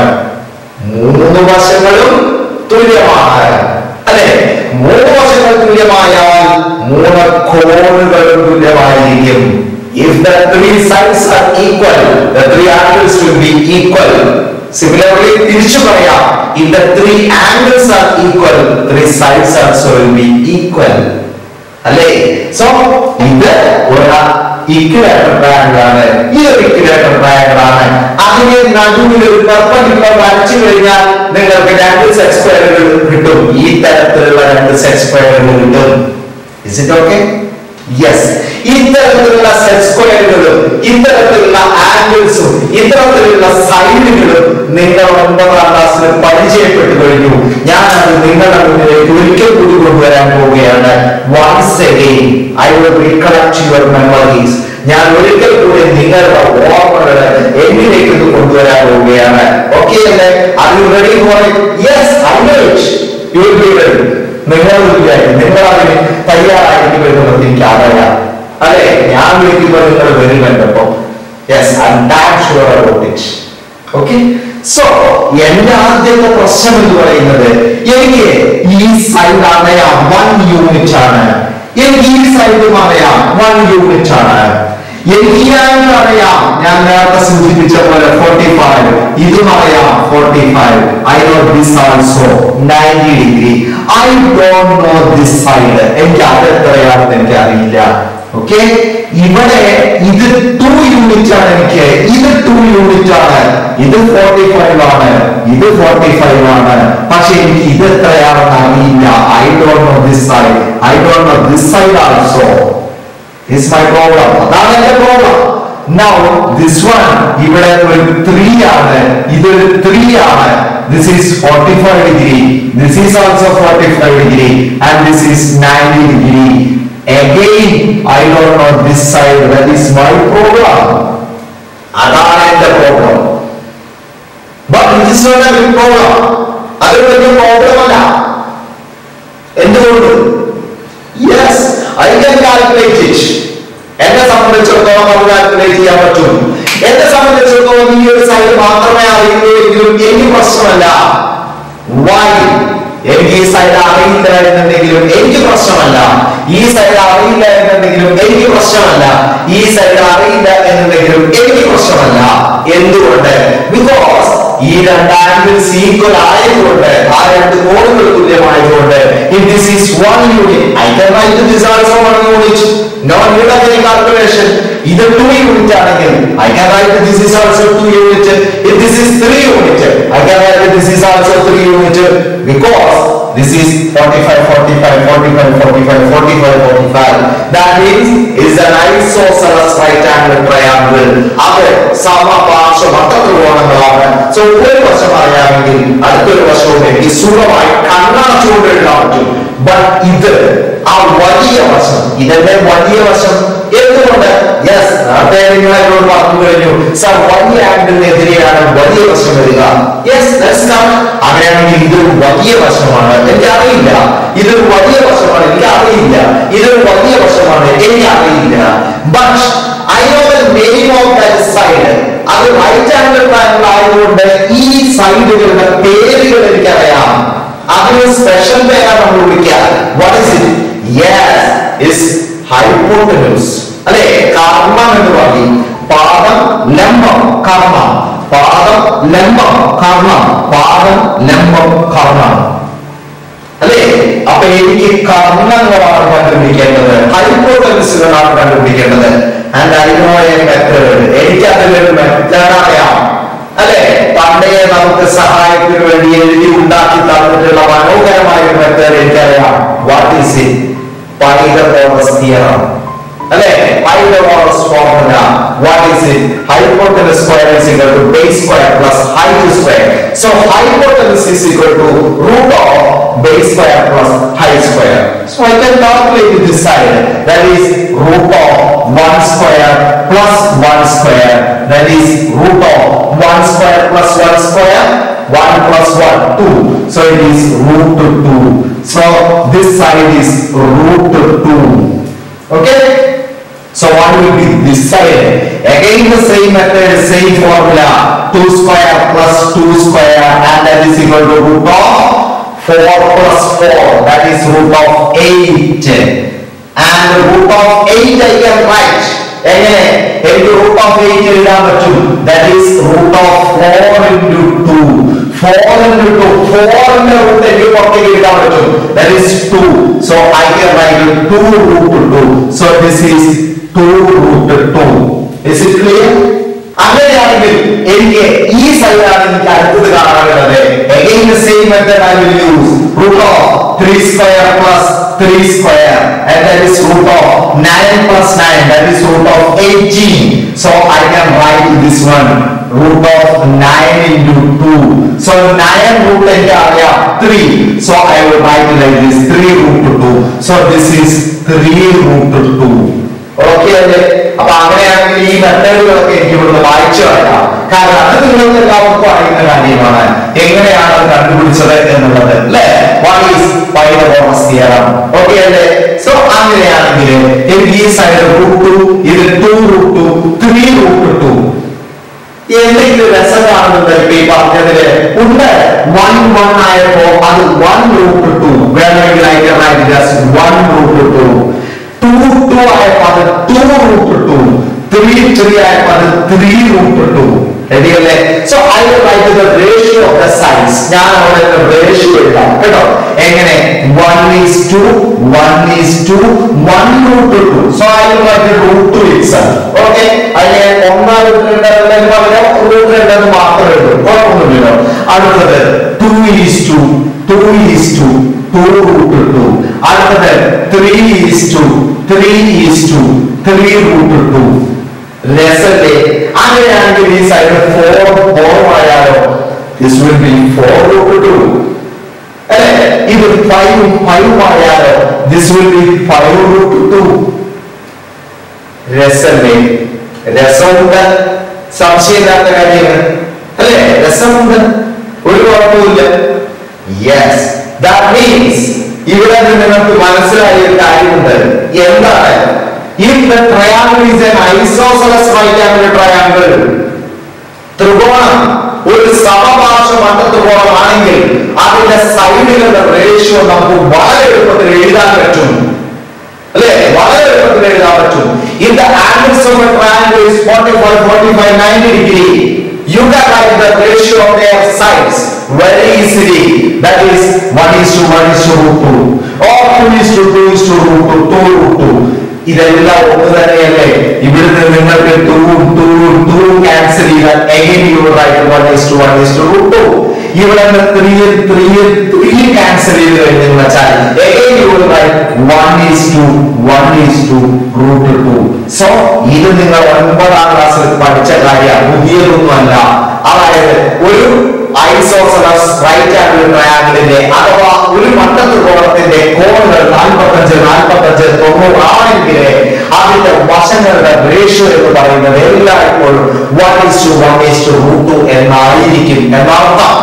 മൂന്ന് വശങ്ങളും തുല്യമാണ് അല്ലെ മൂന്ന് വശങ്ങൾ തുല്യമായാൽ മൂന്ന് കോണുകളും തുല്യമായിരിക്കും if the three sides are equal the three angles will be equal similarly തിരിച്ചു പറയാം if the three angles are equal three sides also will be equal അല്ലേ സോ ഇത് ഒരു ഇക്വിലേറ്റർ ട്രയാങ്കിൾ ആണ് ഇതൊരു ഇക്വിലേറ്റർ ട്രയാങ്കിൾ ആണ് അതിന് നടുവിൽ ഒരു പെർപ്പൻഡിക്കുലർ വരച്ചു കഴിഞ്ഞാൽ നിങ്ങൾക്ക് രണ്ട് സെറ്റ് സ്ക്വയറുകൾ കിട്ടും ഈ തരത്തിലുള്ള രണ്ട് സെറ്റ് സ്ക്വയറുകൾ കിട്ടും ഇസ് ഇറ്റ് ഓക്കെ യെസ് ഇത്തരത്തിലുള്ള സെറ്റ് സ്ക്വയറുകളും ഇത്തരത്തിലുള്ള ആംഗിൾസും ഇത്തരത്തിലുള്ള സൈഡുകളും നിങ്ങൾ ഒൻപതാം ക്ലാസ്സിൽ പരിചയപ്പെട്ടു കഴിഞ്ഞു ഞാൻ അത് നിങ്ങളുടെ മുന്നിലേക്ക് ഒരിക്കൽ കൂടി കൊണ്ടുവരാൻ പോവുകയാണ് once again I will recollect your memories ഞാൻ ഒരിക്കൽ കൂടി നിങ്ങളുടെ ഓർമ്മകൾ എന്നിലേക്ക് ഇത് കൊണ്ടുവരാൻ പോവുകയാണ് ഓക്കെ അല്ലേ അത് ready for yes I you will be ready നിങ്ങൾ വിചാരിക്കും നിങ്ങൾ അതിന് തയ്യാറായിരിക്കുമെന്ന് എനിക്ക് അറിയാം അല്ലെ ഞാൻ വിളിക്കുമ്പോൾ നിങ്ങൾ വരും കണ്ടപ്പോ yes I damn sure about it okay so എന്റെ ആദ്യത്തെ പ്രശ്നം എന്ന് പറയുന്നത് എനിക്ക് ഈ സൈഡ് അറിയാം വൺ യൂണിറ്റ് ആണ് എനിക്ക് ഈ സൈഡും അറിയാം വൺ യൂണിറ്റ് ആണ് എനിക്ക് ഈ ആംഗിൾ അറിയാം ഞാൻ നേരത്തെ സൂചിപ്പിച്ച പോലെ ഫോർട്ടി ഫൈവ് ഇതും അറിയാം forty five I know this also ninety degree I don't know this side എനിക്ക് അത് എത്രയാണെന്ന് എനിക്ക് അറിയില്ല ഓക്കെ ഇവിടെ ഇത് ടു യൂണിറ്റ് ആണ് എനിക്ക് ഇത് ടു യൂണിറ്റ് ആണ് ഇത് ഫോർട്ടി ഫൈവ് ആണ് ഇത് ഫോർട്ടി ഫൈവ് ആണ് പക്ഷെ എനിക്ക് ഇത് എത്രയാണെന്ന് അറിയില്ല I don't know this side I don't know this side also is my problem അതാണ് എന്റെ പ്രോബ്ലം now this one ഇവിടെ ഒരു 3 ആണ് ഇതൊരു 3 ആണ് this is 45 degree this is also 45 degree and this is 90 degree again i don't know this side that is my problem അതാണ് എന്റെ problem but it is not a big problem അതൊരു വലിയ പ്രോബ്ലം അല്ല എന്തുകൊണ്ട് yes I can calculate it എന്നെ സംബന്ധിച്ചിടത്തോളം അത് കാൽക്കുലേറ്റ് ചെയ്യാൻ പറ്റും എന്നെ സംബന്ധിച്ചിടത്തോളം ഈ ഒരു സൈഡ് മാത്രമേ അറിയുള്ളൂ എങ്കിലും എനിക്ക് പ്രശ്നമല്ല വൈ എനിക്ക് ഈ സൈഡ് അറിയില്ല എന്നുണ്ടെങ്കിലും എനിക്ക് പ്രശ്നമല്ല ഈ സൈഡ് അറിയില്ല എന്നുണ്ടെങ്കിലും എനിക്ക് പ്രശ്നമല്ല ഈ സൈഡ് അറിയില്ല എന്നുണ്ടെങ്കിലും എനിക്ക് പ്രശ്നമല്ല എന്തുകൊണ്ട് ബിക്കോസ് ഈ രണ്ട് ആംഗിൾസ് ഈക്വൽ ആയതുകൊണ്ട് ആ രണ്ട് കോണുകൾ തുല്യമായതുകൊണ്ട് if this is one unit i can write this also one unit no need of any calculation ഇത് 2 unit ആണെങ്കിൽ i can write this is also 2 unit if this is 3 unit i can write this is also 3 unit because this is 45 45 45 45 45 45 that means is an isosceles right angle triangle അത് സമപാർശ്വമത്ത ത്രികോണങ്ങളാണ് സോ ഒരു വശം അറിയാമെങ്കിൽ അടുത്തൊരു വശവും എനിക്ക് സുഖമായി കണ്ണടച്ചുകൊണ്ട് എഴുതാൻ പറ്റും ബട്ട് ഇത് ആ വലിയ വശം ഇതെന്റെ വലിയ വശം എന്തുകൊണ്ട് യെസ് നേരത്തെ നിങ്ങൾ എന്നോട് പറഞ്ഞു കഴിഞ്ഞു സർ വലിയ ആംഗിളിനെതിരെയാണ് വലിയ വശം വരിക യെസ് അങ്ങനെയാണെങ്കിൽ ഇതൊരു വലിയ വശമാണ് എനിക്ക് അറിയില്ല ഇതൊരു വലിയ വശമാണ് എനിക്ക് അറിയില്ല ഇതൊരു വലിയ വശമാണ് എനിക്ക് അറിയില്ല but I know the name of that side അത് റൈറ്റ് ആംഗിൾ ട്രയാങ്കിൾ ആയതുകൊണ്ട് ഈ സൈഡുകളുടെ പേരുകൾ എനിക്കറിയാം അതിന് സ്പെഷ്യൽ പേരാണ് നമ്മൾ വിളിക്കുക what is it yes is hypotenuse അല്ലെ കർമ്മം എന്ന് പറയും പാദം ലംബം കർമ്മം പാദം ലംബം കർമ്മം പാദം ലംബം കർമ്മം അല്ലേ അപ്പൊ എനിക്ക് കർണങ്ങളാണ് കണ്ടുപിടിക്കേണ്ടത് ഹൈപ്പോട്ടൻസുകളാണ് കണ്ടുപിടിക്കേണ്ടത് and I know a method എനിക്ക് അതിലൊരു മെത്തേഡ് അറിയാം അല്ലെ പണ്ടേ നമുക്ക് സഹായത്തിന് വേണ്ടി എഴുതി ഉണ്ടാക്കി തന്നിട്ടുള്ള മനോഹരമായ ഒരു മെത്തേഡ് എനിക്കറിയാം what is it Pythagoras theorem അല്ലെ Pythagoras formula what is it hypotenuse square is equal to base square plus height square so hypotenuse is equal to root of base square plus height square. So I can calculate this side. That is root of 1 square plus 1 square. That is root of 1 square plus 1 square. 1 plus 1, 2. So it is root 2. So this side is root 2. Okay? So what will be this side? Again the same method, same formula. 2 square plus 2 square and that is equal to root of 4 plus 4. That is root of 8. And root of 8 I can write. എങ്ങനെ എനിക്ക് റൂട്ട് ഓഫ് എയ്റ്റ് എഴുതാൻ പറ്റും that is root of four into two four into two ഫോറിന്റെ റൂട്ട് എനിക്ക് പുറത്തേക്ക് എഴുതാൻ പറ്റും that is two so I can write two root two so this is to root two is it clear അങ്ങനെയാണെങ്കിൽ എനിക്ക് ഈ സൈഡാണ് എനിക്ക് അടുത്തത് കാണാനുള്ളത് again the same method I will use root of 3 square plus 3 square and that is root of 9 plus 9 that is root of 18 so I can write this one root of 9 into 2 so 9 root എനിക്ക് അറിയാം 3 so I will write it like this 3 root 2 so this is 3 root 2 okay അല്ലേ അപ്പൊ അങ്ങനെയാണെങ്കിൽ ഈ മെത്തേഡുകളൊക്കെ എനിക്ക് ഇവിടുന്ന് വായിച്ചു കളയാം കാരണം അത് നിങ്ങൾക്ക് എല്ലാവർക്കും അറിയുന്ന കാര്യമാണ് എങ്ങനെയാണ് അത് കണ്ടുപിടിച്ചത് എന്നുള്ളത് അല്ലേ what is Pythagoras theorem okay അല്ലേ സോ അങ്ങനെയാണെങ്കിൽ എനിക്ക് ഈ സൈഡ് റൂട്ട് ടു ഇത് two root two three root two എന്തെങ്കിലും രസം കാണുന്നുണ്ട് ഈ പറഞ്ഞതില് ഉണ്ട് വൺ വൺ ആയപ്പോ അത് വൺ റൂട്ട് ടു വേണമെങ്കിൽ അതിന്റെ just one root two two two ആയപ്പോ അത് two root two three three ആയപ്പോ അത് ത്രീ റൂട്ട് ടു റെഡിയല്ലേ so I will write the ratio of the sines ഞാൻ അവിടെ റേഷ്യോ എഴുതാം കേട്ടോ എങ്ങനെ one is to one is to one root two so I will write root two it's okay അതിനെ ഒന്നാം റൂട്ട് രണ്ടെന്നതിന് പകരം റൂട്ട് രണ്ടെന്ന് മാത്രമേ ഉള്ളൂ കുഴപ്പമൊന്നുമില്ലല്ലോ അടുത്തത് two is to two is to two root two അടുത്തത് three is to three is to three root two രസല്ലേ അങ്ങനെയാണെങ്കിൽ ഈ സൈഡ് ഫോർ ഫോർ ആയാലോ this will be four root two അല്ലേ ഇത് ഫൈവ് ഫൈവ് ആയാലോ this will be five root two രസല്ലേ രസമുണ്ട് സംശയമില്ലാത്ത കാര്യമാണ് അല്ലേ രസമുണ്ട് ഒരു കുഴപ്പമില്ല യെസ് ദാറ്റ് മീൻസ് ഇവിടെ നിന്ന് നിങ്ങൾക്ക് മനസ്സിലായ ഒരു കാര്യമുണ്ട് എന്താണ് if the triangle is an isosceles right angle triangle ത്രികോണം ഒരു സമപാർശ്വമണ്ഡ ത്രികോണമാണെങ്കിൽ അതിന്റെ സൈഡുകളുടെ റേഷ്യോ നമുക്ക് വളരെ എളുപ്പത്തിൽ എഴുതാൻ പറ്റും അല്ലേ വളരെ എളുപ്പത്തിൽ എഴുതാൻ പറ്റും if the angles of a triangle is 45 45 90 degree you can write the ratio of their sides very easily that is 1 is to 1 is to root 2 or 2 is to 2 is to root 2 2 root 2 ഇതെല്ലാം ഒന്ന് തന്നെയല്ലേ ഇവിടുന്ന് നിങ്ങൾക്ക് ടൂവും ടൂവും ടൂവും ക്യാൻസൽ ചെയ്താൽ again you write one is to one is to root two ഇവിടെ ത്രീ ത്രീ ത്രീ ക്യാൻസൽ ചെയ്ത് കഴിഞ്ഞു വെച്ചാൽ again you write one is to one is to root two so ഇത് നിങ്ങൾ ഒൻപതാം ക്ലാസ്സിൽ പഠിച്ച കാര്യം പുതിയതൊന്നുമല്ല അതായത് ഒരു ഐസോസലസ് റൈറ്റ് ആംഗിൾ ട്രയാംഗിളിന്റെ അഥവാ ഒരു മട്ടത്രികോണത്തിന്റെ കോണുകൾ നാൽപ്പത്തഞ്ച് നാൽപ്പത്തഞ്ച് തൊണ്ണൂറ് ആണെങ്കിൽ അതിന്റെ വശങ്ങളുടെ റേഷ്യോ എന്ന് പറയുന്നത് എല്ലായ്പ്പോഴും one is to one is to root two എന്നായിരിക്കും എന്നർത്ഥം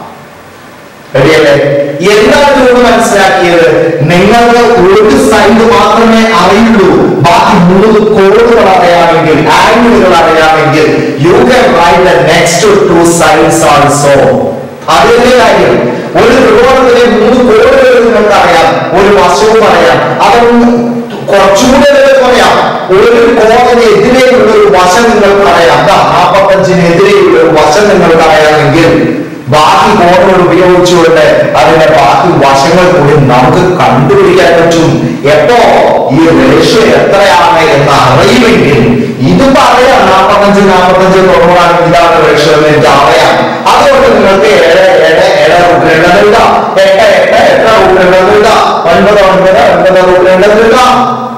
റെഡിയല്ലേ എന്താണ് ഇതുകൊണ്ട് മനസ്സിലാക്കിയത് നിങ്ങൾക്ക് ഒരു സൈഡ് മാത്രമേ അറിയുള്ളൂ ബാക്കി മൂന്ന് കോഡുകൾ അറിയാമെങ്കിൽ ആംഗിളുകൾ അറിയാമെങ്കിൽ you can write the next two sides also അതിന്റെ കാര്യം ഒരു ത്രികോണത്തിലെ മൂന്ന് കോഡുകൾ നിങ്ങൾക്ക് അറിയാം ഒരു വശവും അറിയാം അതൊന്ന് കുറച്ചുകൂടെ നിങ്ങൾക്ക് പറയാം ഒരു കോണിന് എതിരെയുള്ള ഒരു വശം നിങ്ങൾക്ക് അറിയാം നാൽപ്പത്തഞ്ചിന് എതിരെയുള്ള ഒരു വശം നിങ്ങൾക്ക് അറിയാമെങ്കിൽ ബാക്കി കോണുകൾ ഉപയോഗിച്ചുകൊണ്ട് അതിന്റെ ബാക്കി വശങ്ങൾ കൂടി നമുക്ക് കണ്ടുപിടിക്കാൻ പറ്റും എപ്പോ ഈ റേഷ്യോ എത്രയാണ് എന്ന് അറിയുമെങ്കിൽ ഇത് പറയാം നാൽപ്പത്തഞ്ച് നാൽപ്പത്തഞ്ച് തൊണ്ണൂറാണെങ്കിൽ ഇതാണ് റേഷ്യോ എന്ന് എനിക്ക് അറിയാം അതുകൊണ്ട് നിങ്ങൾക്ക് ഏഴ് ഏഴ് ഏഴ് റൂട്ട് രണ്ടെന്നിടാം എട്ട് എട്ട് എട്ട് റൂട്ട് രണ്ടെന്നിടാം ഒൻപത് ഒൻപത് ഒൻപത് റൂട്ട് രണ്ടെന്നിടാം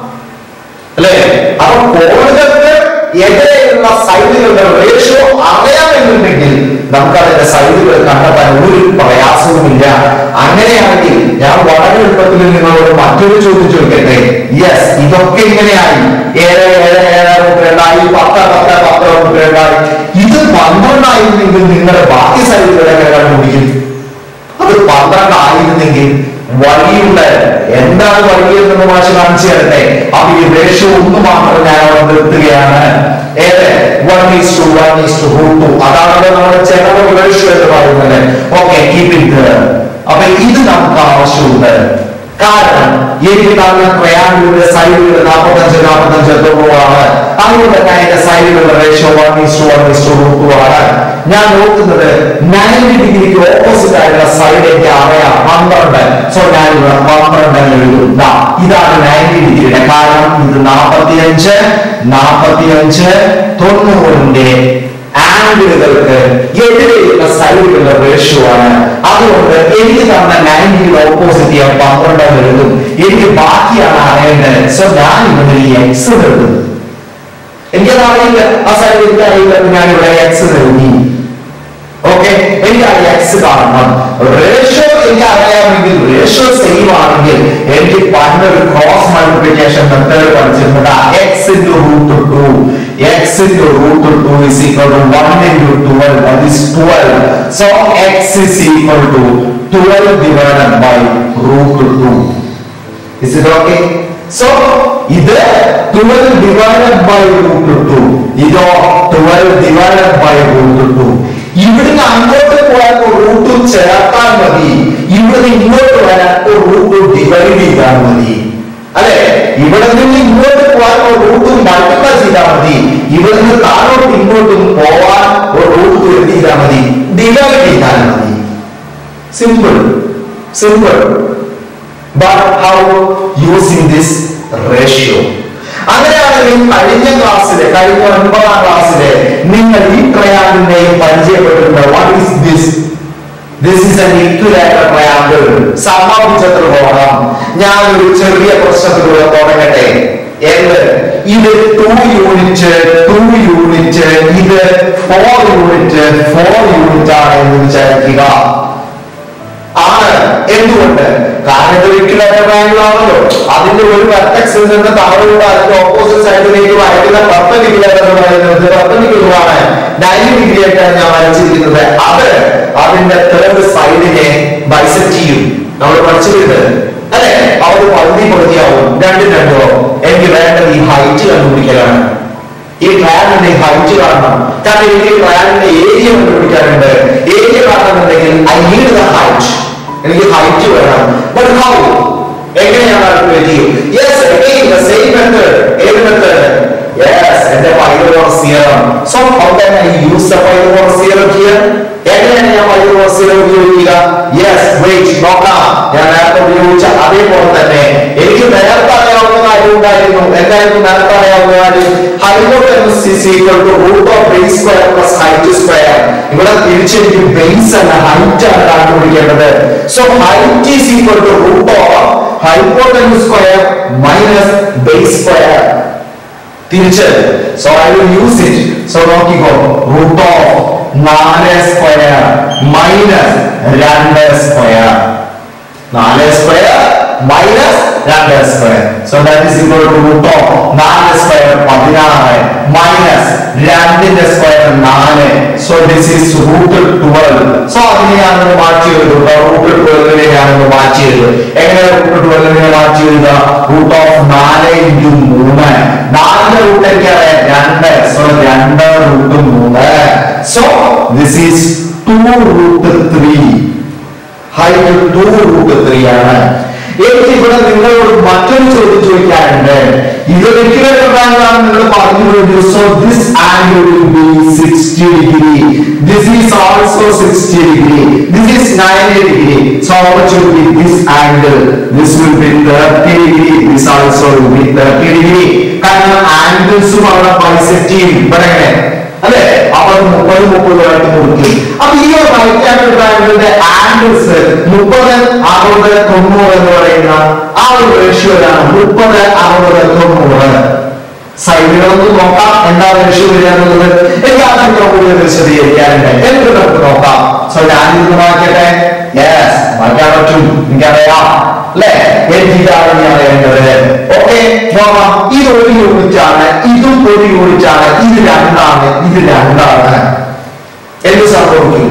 അല്ലേ അപ്പൊ കോണുകൾക്ക് എതിരെയുള്ള സൈഡുകളുടെ റേഷ്യോ അറിയാമെന്നുണ്ടെങ്കിൽ നമുക്ക് അതിന്റെ സൈഡുകൾ കണ്ടെത്താൻ ഒരു പ്രയാസവുമില്ല അങ്ങനെയാണെങ്കിൽ ഞാൻ വളരെ എളുപ്പത്തിൽ നിങ്ങളോട് മറ്റൊരു ചോദ്യം ചോദിക്കട്ടെ യെസ് ഇതൊക്കെ ഇങ്ങനെയായി ഏഴ് ഏഴ് ഏഴ് രണ്ടായി പത്ത് പത്ത് പത്ത് രണ്ടായി ഇത് പന്ത്രണ്ടായിരുന്നെങ്കിൽ നിങ്ങളുടെ ബാക്കി സൈഡുകൾ എങ്ങനെ കണ്ടുപിടിക്കും അത് പന്ത്രണ്ടായിരുന്നെങ്കിൽ വഴിയുണ്ട് എന്താണ് വഴി എന്ന് മാഷ് കാണിച്ചു തരട്ടെ അപ്പൊ ഈ റേഷ്യോ ഒന്ന് മാത്രം ഞാൻ അവിടെ നിർത്തുകയാണ് ഏത് one is to one is to root two അതാണല്ലോ നമ്മുടെ ജനറൽ റേഷ്യോ എന്ന് പറയുന്നത് ഓക്കെ കീപ് ഇറ്റ് അപ്പൊ ഇത് നമുക്ക് ആവശ്യമുണ്ട് കാരണം എനിക്ക് കാണുന്ന ട്രയാങ്കിളിന്റെ സൈഡുകൾ നാൽപ്പത്തഞ്ച് നാൽപ്പത്തഞ്ച് തൊണ്ണൂറാണ് അതുകൊണ്ട് തന്നെ അതിന്റെ സൈഡുകളുടെ ratio one is to one is to root two ആണ് ഞാൻ നോക്കുന്നത് നയൻറ്റി ഡിഗ്രിക്ക് ഓപ്പോസിറ്റ് ആയിട്ടുള്ള സൈഡ് എനിക്ക് അറിയാം പന്ത്രണ്ട് സോ ഞാൻ ഇവിടെ പന്ത്രണ്ട് എന്ന് എഴുതും ദാ, ഇതാണ് നയൻറ്റി ഡിഗ്രിയുടെ കാരണം ഇത് നാൽപ്പത്തിയഞ്ച് നാൽപ്പത്തിയഞ്ച് തൊണ്ണൂറിന്റെ ആംഗിളുകൾക്ക് എതിരെയുള്ള സൈഡുകളുടെ റേഷ്യോ ആണ് അതുകൊണ്ട് എനിക്ക് തന്ന നയൻറ്റിയുടെ ഓപ്പോസിറ്റ് ചെയ്യാൻ പന്ത്രണ്ട് എന്ന് എഴുതും എനിക്ക് ബാക്കിയാണ് അറിയേണ്ടത് സോ ഞാൻ ഇവിടെ ഈ എക്സ് എഴുതും എനിക്കത് അറിയില്ല ആ സൈഡ് എനിക്ക് അറിയില്ല ഞാൻ ഇവിടെ എക്സ് എഴുതി ഓക്കെ എനിക്ക് ആ എക്സ് കാണണം റേഷ്യോ എനിക്ക് അറിയാമെങ്കിൽ റേഷ്യോ സെയിം ആണെങ്കിൽ എനിക്ക് പണ്ടൊരു ക്രോസ് മൾട്ടിപ്ലിക്കേഷൻ മെത്തേഡ് പഠിച്ചിട്ടുണ്ട് x into root two x into root two is equal to one into twelve that is twelve so x is equal to twelve divided by root two is it okay so ഇത് 12 ഡിവൈഡഡ് ബൈ റൂട്ട് ടു ഇതോ 12 ഡിവൈഡഡ് ബൈ റൂട്ട് ടു ഇവിടുന്ന് അങ്ങോട്ട് പോയാൽ റൂട്ട് ചേർത്താൽ മതി ഇവിടുന്ന് ഇങ്ങോട്ട് വരാൻ റൂട്ട് ഡിവൈഡ് ചെയ്താൽ മതി അല്ലെ ഇവിടെ നിന്ന് ഇങ്ങോട്ട് പോകാൻ റൂട്ട് മൾട്ടിപ്ലൈ ചെയ്താൽ മതി ഇവിടെ നിന്ന് താഴോട്ട് ഇങ്ങോട്ടും പോവാൻ ഒരു റൂട്ട് എന്ത് ചെയ്താൽ മതി ഡിവൈഡ് ചെയ്താൽ മതി simple simple but how using this ratio അങ്ങനെയാണെങ്കിൽ കഴിഞ്ഞ ക്ലാസ്സിലെ കഴിഞ്ഞ ഒൻപതാം ക്ലാസ്സിലെ നിങ്ങൾ ഈ ട്രയാങ്കിളിനെയും പരിചയപ്പെട്ടിട്ടുണ്ട് what is this this is an equilateral triangle സമമിച്ച ത്രികോണം ഞാൻ ഒരു ചെറിയ പ്രശ്നത്തിലൂടെ തുടങ്ങട്ടെ എന്ത് ഇത് ടു യൂണിറ്റ് ടു യൂണിറ്റ് ഇത് ഫോർ യൂണിറ്റ് ഫോർ യൂണിറ്റ് ആണ് എന്ന് വിചാരിക്കുക ആണ് എന്തുകൊണ്ട് കാരണം ഇത് ഒരിക്കലും ട്രയാങ്കിൾ ആണല്ലോ അതിന്റെ ഒരു വെർട്ടെക്സിൽ നിന്ന് താഴോട്ട് അതിന്റെ ഓപ്പോസിറ്റ് സൈഡിലേക്ക് വരയ്ക്കുന്ന പെർപ്പൻഡിക്കുലർ എന്ന് പറയുന്നത് പെർപ്പൻഡിക്കുലർ ആണ് നയൻ ഡിഗ്രി ആയിട്ടാണ് ഞാൻ വരച്ചിരിക്കുന്നത് അത് അതിന്റെ തേർഡ് സൈഡിനെ ബൈസെക്ട് ചെയ്യും നമ്മൾ പഠിച്ചിട്ടുണ്ട് അല്ലെ അവർ പകുതി പകുതിയാവും രണ്ടും രണ്ടോ എനിക്ക് വേണ്ടത് ഈ ഹൈറ്റ് കണ്ടുപിടിക്കലാണ് ഈ ട്രയാങ്കിളിന്റെ ഹൈറ്റ് കാണണം കാരണം എനിക്ക് ഈ ട്രയാങ്കിളിന്റെ ഏരിയ കണ്ടുപിടിക്കാനുണ്ട് ഏരിയ കാണണമെന്നുണ്ടെങ്കിൽ ഐ നീഡ് ദ ഹൈറ്റ് എനിക്ക് ഹൈറ്റ് വേണം ബട്ട് ഹൗ എങ്ങനെയാണ് കാൽക്കുലേറ്റ് ചെയ്യും yes again the same method ഏത് മെത്തേഡ് യെസ് എന്റെ Pythagoras theorem so how can I use the Pythagoras theorem here എങ്ങനെയാണ് ഞാൻ പൈതലോർ തിയറം ഉപയോഗിക്കുക യെസ് വെയിറ്റ് നോക്കാം ഞാൻ നേരത്തെ ഉപയോഗിച്ച അതേപോലെ തന്നെ എനിക്ക് നേരത്തെ അറിയാവുന്ന കാര്യം ഉണ്ടായിരുന്നു എന്തായിരുന്നു നേരത്തെ അറിയാവുന്ന കാര്യം hypotenuse is equal to root of base square plus height square ഇവിടെ തിരിച്ച് എനിക്ക് ബേസ് അല്ല ഹൈറ്റ് ആണ് കണ്ടുപിടിക്കേണ്ടത് so height is equal to root of hypotenuse square minus base square തിരിച്ച് so I will use it so നോക്കിക്കോ റൂട്ട് ഓഫ് നാല് സ്ക്വയർ മൈനസ് രണ്ട് സ്ക്വയർ നാല് സ്ക്വയർ മൈനസ് രണ്ട് square so that is equal to root of നാല് സ്ക്വയർ പതിനാറ് മൈനസ് രണ്ടിന്റെ സ്ക്വയർ നാല് so this is root twelve so അതിനെ ഞാനൊന്ന് മാറ്റി എഴുതും റൂട്ട് ട്വൽവിനെ ഞാനൊന്ന് മാറ്റി എഴുതും എങ്ങനെ റൂട്ട് ട്വൽവിനെ മാറ്റി എഴുതുക റൂട്ട് ഓഫ് നാല് ഇൻറ്റു മൂന്ന് നാലിന്റെ റൂട്ട് എനിക്കറിയാം രണ്ട് സോ രണ്ട് റൂട്ട് മൂന്ന് so this is to root three height two root three ആണ് എനിക്ക് ഇവിടെ നിങ്ങളോട് മറ്റൊരു ചോദ്യം ചോദിക്കാനുണ്ട് ഇത് വ്യക്തിഗതമാണ് നിങ്ങൾ പറഞ്ഞു കഴിഞ്ഞു so this angle will be sixty degree this is also sixty degree this is ninety degree so much will be this angle this will be thirty degree this also will be thirty degree കാരണം ആംഗിൾസും അവിടെ ബൈസെക്ട് ചെയ്യും ഇവിടെ എങ്ങനെ അല്ലെ അവർ മുപ്പത് മുപ്പതുമായിട്ട് മുറിക്കും അപ്പൊ ഈ ഒരു റൈറ്റ് ആംഗിൾ ട്രയാങ്കിളിന്റെ ആംഗിൾസ് മുപ്പത് അറുപത് തൊണ്ണൂറ് എന്ന് പറയുന്ന ആ ഒരു റേഷ്യോയിലാണ് മുപ്പത് അറുപത് തൊണ്ണൂറ് സൈഡുകളൊന്നും നോക്കാം എന്താ റേഷ്യോ വരിക എന്നുള്ളത് എനിക്ക് ആദ്യം കൂടുതൽ വിശദീകരിക്കാനുണ്ട് എന്നിട്ട് നമുക്ക് നോക്കാം സോ ഞാനിത് മാറ്റട്ടെ യെസ് മാറ്റാൻ പറ്റും എനിക്കറിയാം അല്ലെ എനിക്ക് ഇതാണ് ഞാൻ അറിയേണ്ടത് ഓക്കെ നോക്കാം ഇത് ഒരു യൂണിറ്റ് ആണ് ഇതും ഒരു യൂണിറ്റ് ആണ് ഇത് രണ്ടാണ് ഇത് രണ്ടാണ് എന്ത് സംഭവിക്കും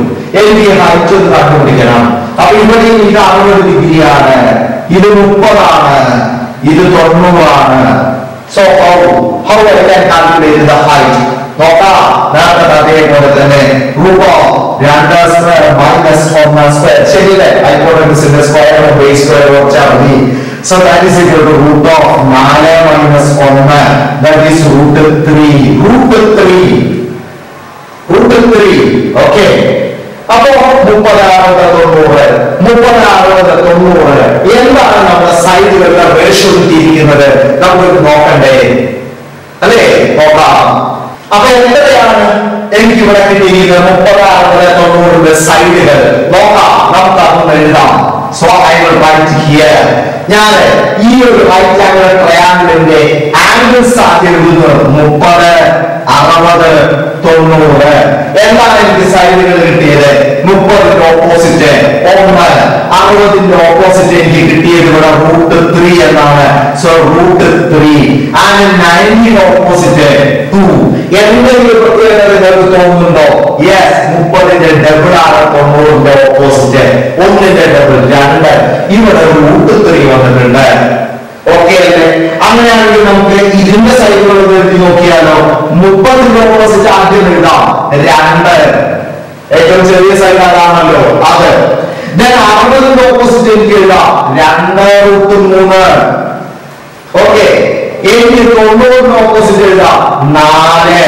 എനിക്ക് ഹൈറ്റ് ഒന്ന് കണ്ടുപിടിക്കണം അപ്പൊ ഇവിടെ ഇത് അറുപത് ഡിഗ്രിയാണ് ഇത് മുപ്പതാണ് ഇത് തൊണ്ണൂറാണ് so how how I can calculate the height നോക്കാം നേരത്തെ അതേപോലെ തന്നെ റൂട്ട് ഓഫ് രണ്ട് സ്ക്വയർ മൈനസ് ഒന്ന് സ്ക്വയർ ശരിയല്ലേ ഹൈപ്പോട്ടൻസിന്റെ സ്ക്വയർ ബേസ് സ്ക്വയർ വെച്ചാൽ മതി so that is equal to root of നാല് മൈനസ് ഒന്ന് that is root three root three root three okay അപ്പോ മുപ്പത് അറുപത് തൊണ്ണൂറ് മുപ്പത് അറുപത് തൊണ്ണൂറ് എന്താണ് നമ്മുടെ സൈഡുകളുടെ റേഷ്യോ കിട്ടിയിരിക്കുന്നത് നമുക്ക് നോക്കണ്ടേ അല്ലേ നോക്കാം അപ്പൊ എത്രയാണ് എനിക്ക് ഇവിടെ കിട്ടിയിരിക്കുന്നത് മുപ്പത് അറുപത് തൊണ്ണൂറിന്റെ സൈഡുകൾ നോക്കാം നമുക്ക് അതൊന്ന് എഴുതാം so I will write here ഞാൻ ഈ ഒരു റൈറ്റ് ആംഗിൾ ട്രയാംഗിളിന്റെ ആംഗിൾസ് ആക്കി എഴുതുന്നത് മുപ്പത് അറുപത് തൊണ്ണൂറ് എന്താണ് എനിക്ക് സൈഡുകൾ കിട്ടിയത് മുപ്പതിന്റെ ഓപ്പോസിറ്റ് ഒന്ന് അറുപതിന്റെ ഓപ്പോസിറ്റ് എനിക്ക് കിട്ടിയത് ഇവിടെ റൂട്ട് ത്രീ എന്നാണ് സോ റൂട്ട് ത്രീ ആൻഡ് നയൻറ്റിന്റെ ഓപ്പോസിറ്റ് ടു എന്തെങ്കിലും പ്രത്യേകത നിങ്ങൾക്ക് തോന്നുന്നുണ്ടോ യെസ് മുപ്പതിന്റെ ഡബിൾ ആണ് തൊണ്ണൂറിന്റെ ഓപ്പോസിറ്റ് ഒന്നിന്റെ ഡബിൾ രണ്ട് ഇവിടെ റൂട്ട് ത്രീ വന്നിട്ടുണ്ട് ഓക്കെ അല്ലേ അങ്ങനെയാണെങ്കിൽ നമുക്ക് ഇതിന്റെ സൈഡുകൾ എഴുതി നോക്കിയാലോ മുപ്പതിന്റെ ഓപ്പോസിറ്റ് ആദ്യം എഴുതാം രണ്ട് ഏറ്റവും ചെറിയ സൈഡ് അതാണല്ലോ അത് ഞാൻ അറുപതിന്റെ ഓപ്പോസിറ്റ് എനിക്ക് എഴുതാം രണ്ട് റൂട്ട് മൂന്ന് ഓക്കെ എനിക്ക് തൊണ്ണൂറിന്റെ ഓപ്പോസിറ്റ് എഴുതാം നാല്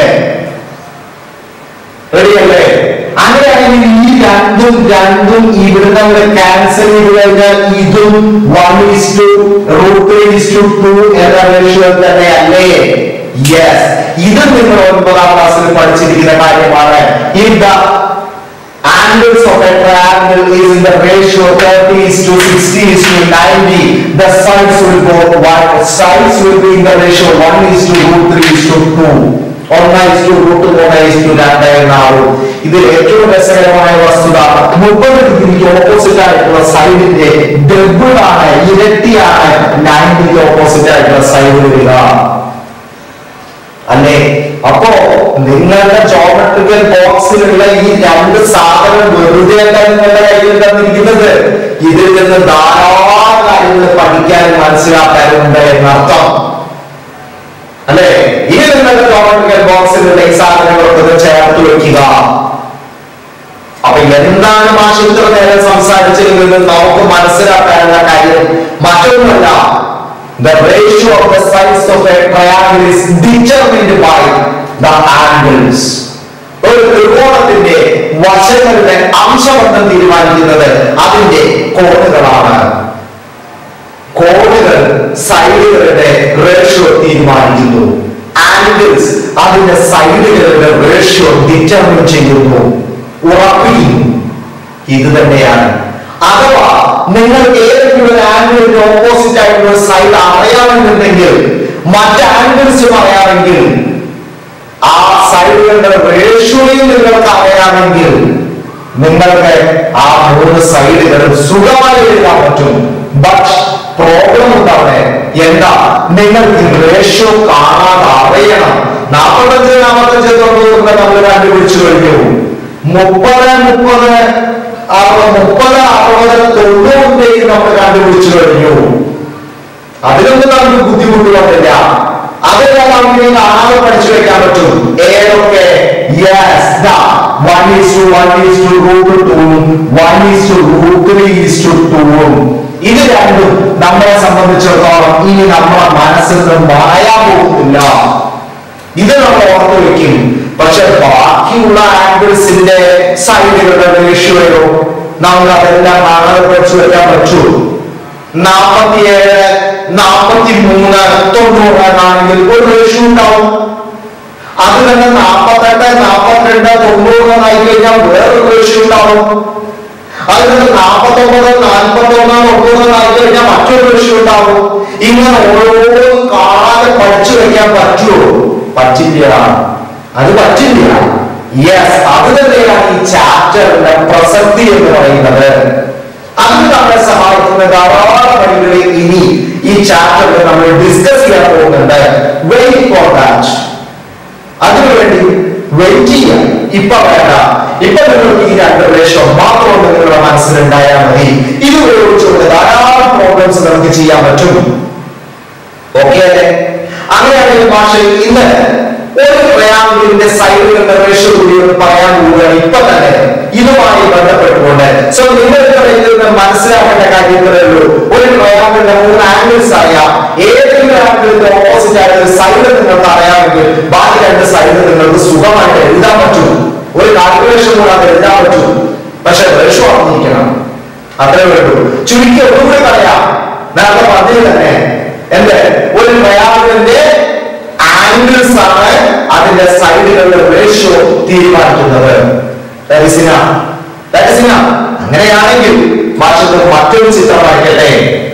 റെഡിയല്ലേ അങ്ങനെയാണെങ്കിൽ ഈ രണ്ടും രണ്ടും ഇവിടുന്ന് അങ്ങ് ക്യാൻസൽ ചെയ്ത് കഴിഞ്ഞാൽ ഇതും one is to root is to two എന്ന റേഷ്യോ തന്നെ അല്ലേ യെസ് ഇത് നിങ്ങൾ ഒൻപതാം ക്ലാസ്സിൽ പഠിച്ചിരിക്കുന്ന കാര്യമാണ് if the angles of a triangle is in the ratio 30 is to 60 is to 90 the sides will go one sides will be in the ratio 1 is to root 3 is to 2 ഒന്ന് is to root 3 is to 2 എന്നാവും ഇതിൽ ഏറ്റവും രസകരമായ വസ്തുത മുപ്പത് ഡിഗ്രിക്ക് ഓപ്പോസിറ്റ് ആയിട്ടുള്ള സൈഡിന്റെ ഡബിൾ ആണ് ഇരട്ടിയാണ് നയൻറ്റിക്ക് ഓപ്പോസിറ്റ് ആയിട്ടുള്ള സൈഡ് വരിക അല്ലേ അപ്പോ നിങ്ങളുടെ ജോമെട്രിക്കൽ ബോക്സിലുള്ള ഈ രണ്ട് സാധനം വെറുതെ അല്ല നിങ്ങളുടെ കയ്യിൽ തന്നിരിക്കുന്നത് ഇതിൽ നിന്ന് ധാരാളം കാര്യങ്ങൾ പഠിക്കാനും മനസ്സിലാക്കാനുണ്ട് എന്നർത്ഥം അല്ലേ ഇനി നിങ്ങളുടെ ജോമെട്രിക്കൽ ബോക്സിലുള്ള ഈ സാധനങ്ങളൊക്കെ ചേർത്ത് വെക്കുക അപ്പൊ എന്താണ് മാഷ് ഇത്ര നേരം സംസാരിച്ചിരുന്നത് നമുക്ക് മനസ്സിലാക്കാനുള്ള കാര്യം മറ്റൊന്നുമല്ല the ratio of the sides of a triangle is determined by the angles ഒരു ത്രികോണത്തിന്റെ വശങ്ങളുടെ അംശബന്ധം തീരുമാനിക്കുന്നത് അതിന്റെ കോണുകളാണ് കോണുകൾ സൈഡുകളുടെ റേഷ്യോ തീരുമാനിക്കുന്നു ആംഗിൾസ് അതിന്റെ സൈഡുകളുടെ റേഷ്യോ ഡിറ്റർമിൻ ചെയ്യുന്നു ഉറപ്പിക്കുന്നു ഇത് തന്നെയാണ് അഥവാ നിങ്ങൾക്ക് ഏതെങ്കിലും ഒരു ആംഗിളിന്റെ ഓപ്പോസിറ്റ് ആയിട്ടുള്ള സൈഡ് അറിയാമെന്നുണ്ടെങ്കിൽ മറ്റ് ആംഗിൾസും അറിയാമെങ്കിൽ ആ സൈഡുകളുടെ റേഷ്യോയും നിങ്ങൾക്ക് അറിയാമെങ്കിൽ നിങ്ങൾക്ക് ആ മൂന്ന് സൈഡുകളും സുഖമായി എഴുതാൻ പറ്റും ബട്ട് പ്രോബ്ലം എന്താണ് എന്താ നിങ്ങൾക്ക് റേഷ്യോ കാണാതെ അറിയണം നാൽപ്പത്തഞ്ച് നാൽപ്പത്തഞ്ച് തൊണ്ണൂറിന്റെ നമ്മൾ കണ്ടുപിടിച്ചു കഴിഞ്ഞു മുപ്പത് മുപ്പത് അറുപത് മുപ്പത് അറുപത് തൊണ്ണൂറിന്റെയും നമ്മൾ കണ്ടുപിടിച്ചു കഴിഞ്ഞു അതിലൊന്നും നമുക്ക് ബുദ്ധിമുട്ടുകൊണ്ടില്ല അതെല്ലാം നമുക്ക് ഇനി കാണാതെ പഠിച്ചു വെക്കാൻ പറ്റും ഏതൊക്കെ yes one is to one is to root ടൂവും one is to root three is to ടൂവും ഇത് രണ്ടും നമ്മളെ സംബന്ധിച്ചിടത്തോളം ഇനി നമ്മളെ മനസ്സിൽ നിന്ന് മായാൻ പോകുന്നില്ല ഇത് നമ്മൾ ഓർത്ത് വെക്കും പക്ഷെ ബാക്കിയുള്ള ആംഗിൾസിന്റെ സൈഡുകളുടെ റേഷ്യോയോ നമുക്ക് അതെല്ലാം കാണാതെ പഠിച്ചു വെക്കാൻ പറ്റൂ നാൽപ്പത്തിയേഴ് നാൽപ്പത്തി മൂന്ന് തൊണ്ണൂറ് എന്നാണെങ്കിൽ ഒരു റേഷ്യോ ഉണ്ടാവും അത് തന്നെ നാൽപ്പത്തെട്ട് നാൽപ്പത്തിരണ്ട് തൊണ്ണൂറ് എന്നായി കഴിഞ്ഞാൽ വേറൊരു റേഷ്യോ ഉണ്ടാവും അത് തന്നെ നാൽപ്പത്തൊമ്പത് നാൽപ്പത്തൊന്ന് തൊണ്ണൂറ് എന്നായി കഴിഞ്ഞാൽ മറ്റൊരു റേഷ്യോ ഉണ്ടാവും ഇങ്ങനെ ഓരോന്നും കാണാതെ പഠിച്ചു വെക്കാൻ പറ്റുമോ പറ്റില്ല അത് പറ്റില്ല യെസ് അത് തന്നെയാണ് ഈ ചാപ്റ്ററിന്റെ പ്രസക്തി എന്ന് പറയുന്നത് അതിന് നമ്മളെ സഹായിക്കുന്ന ധാരാളം വഴികളെ ഇനി ഈ ചാപ്റ്ററിൽ നമ്മൾ ഡിസ്കസ് ചെയ്യാൻ പോകുന്നുണ്ട് വെയിറ്റ് ഫോർ ദാറ്റ് അതിനുവേണ്ടി വെയിറ്റ് ചെയ്യാം ഇപ്പൊ വേണ്ട ഇപ്പൊ നിങ്ങൾക്ക് ഈ രണ്ട് റേഷ്യോ മാത്രം നിങ്ങളുടെ മനസ്സിലുണ്ടായാൽ മതി ഇത് ഉപയോഗിച്ചുകൊണ്ട് ധാരാളം പ്രോബ്ലംസ് നമുക്ക് ചെയ്യാൻ പറ്റും ഓക്കെ അല്ലേ അങ്ങനെയാണെങ്കിൽ ഭാഷയിൽ ഇന്ന് ഒരു ട്രയാങ്കിളിന്റെ സൈഡുകളുടെ റേഷ്യോ കൂടി ഒന്ന് പറയാൻ പോവുകയാണ് ഇപ്പൊ തന്നെ ഇതുമായി ബന്ധപ്പെട്ടുകൊണ്ട് സോ നിങ്ങൾക്ക് ഇതിൽ നിന്ന് മനസ്സിലാക്കേണ്ട കാര്യങ്ങളേ ഉള്ളൂ ഒരു ട്രയാങ്കിളിന്റെ മൂന്ന് ആംഗിൾസ് അറിയാം ഏതെങ്കിലും ആംഗിളിന്റെ ഓപ്പോസിറ്റ് ആയ ഒരു സൈഡ് നിങ്ങൾക്ക് അറിയാമെങ്കിൽ ബാക്കി രണ്ട് സൈഡ് നിങ്ങൾക്ക് സുഖമായിട്ട് എഴുതാൻ പറ്റും ഒരു കാൽക്കുലേഷൻ കൂടാതെ എഴുതാൻ പറ്റും പക്ഷെ റേഷ്യോ അറിഞ്ഞിരിക്കണം അത്രേ വേണ്ടൂ ചുരുക്കി ഒന്നുകൂടി പറയാം നേരത്തെ പറഞ്ഞത് തന്നെ എന്ത് ഒരു ട്രയാങ്കിളിന്റെ ആംഗിൾസ് ആണ് അതിന്റെ സൈഡുകളുടെ റേഷ്യോ തീരുമാനിക്കുന്നത് That is enough. That is enough. അങ്ങനെയാണെങ്കിൽ ഭാഷത്തിൽ മറ്റൊരു ചിത്രം വരയ്ക്കട്ടെ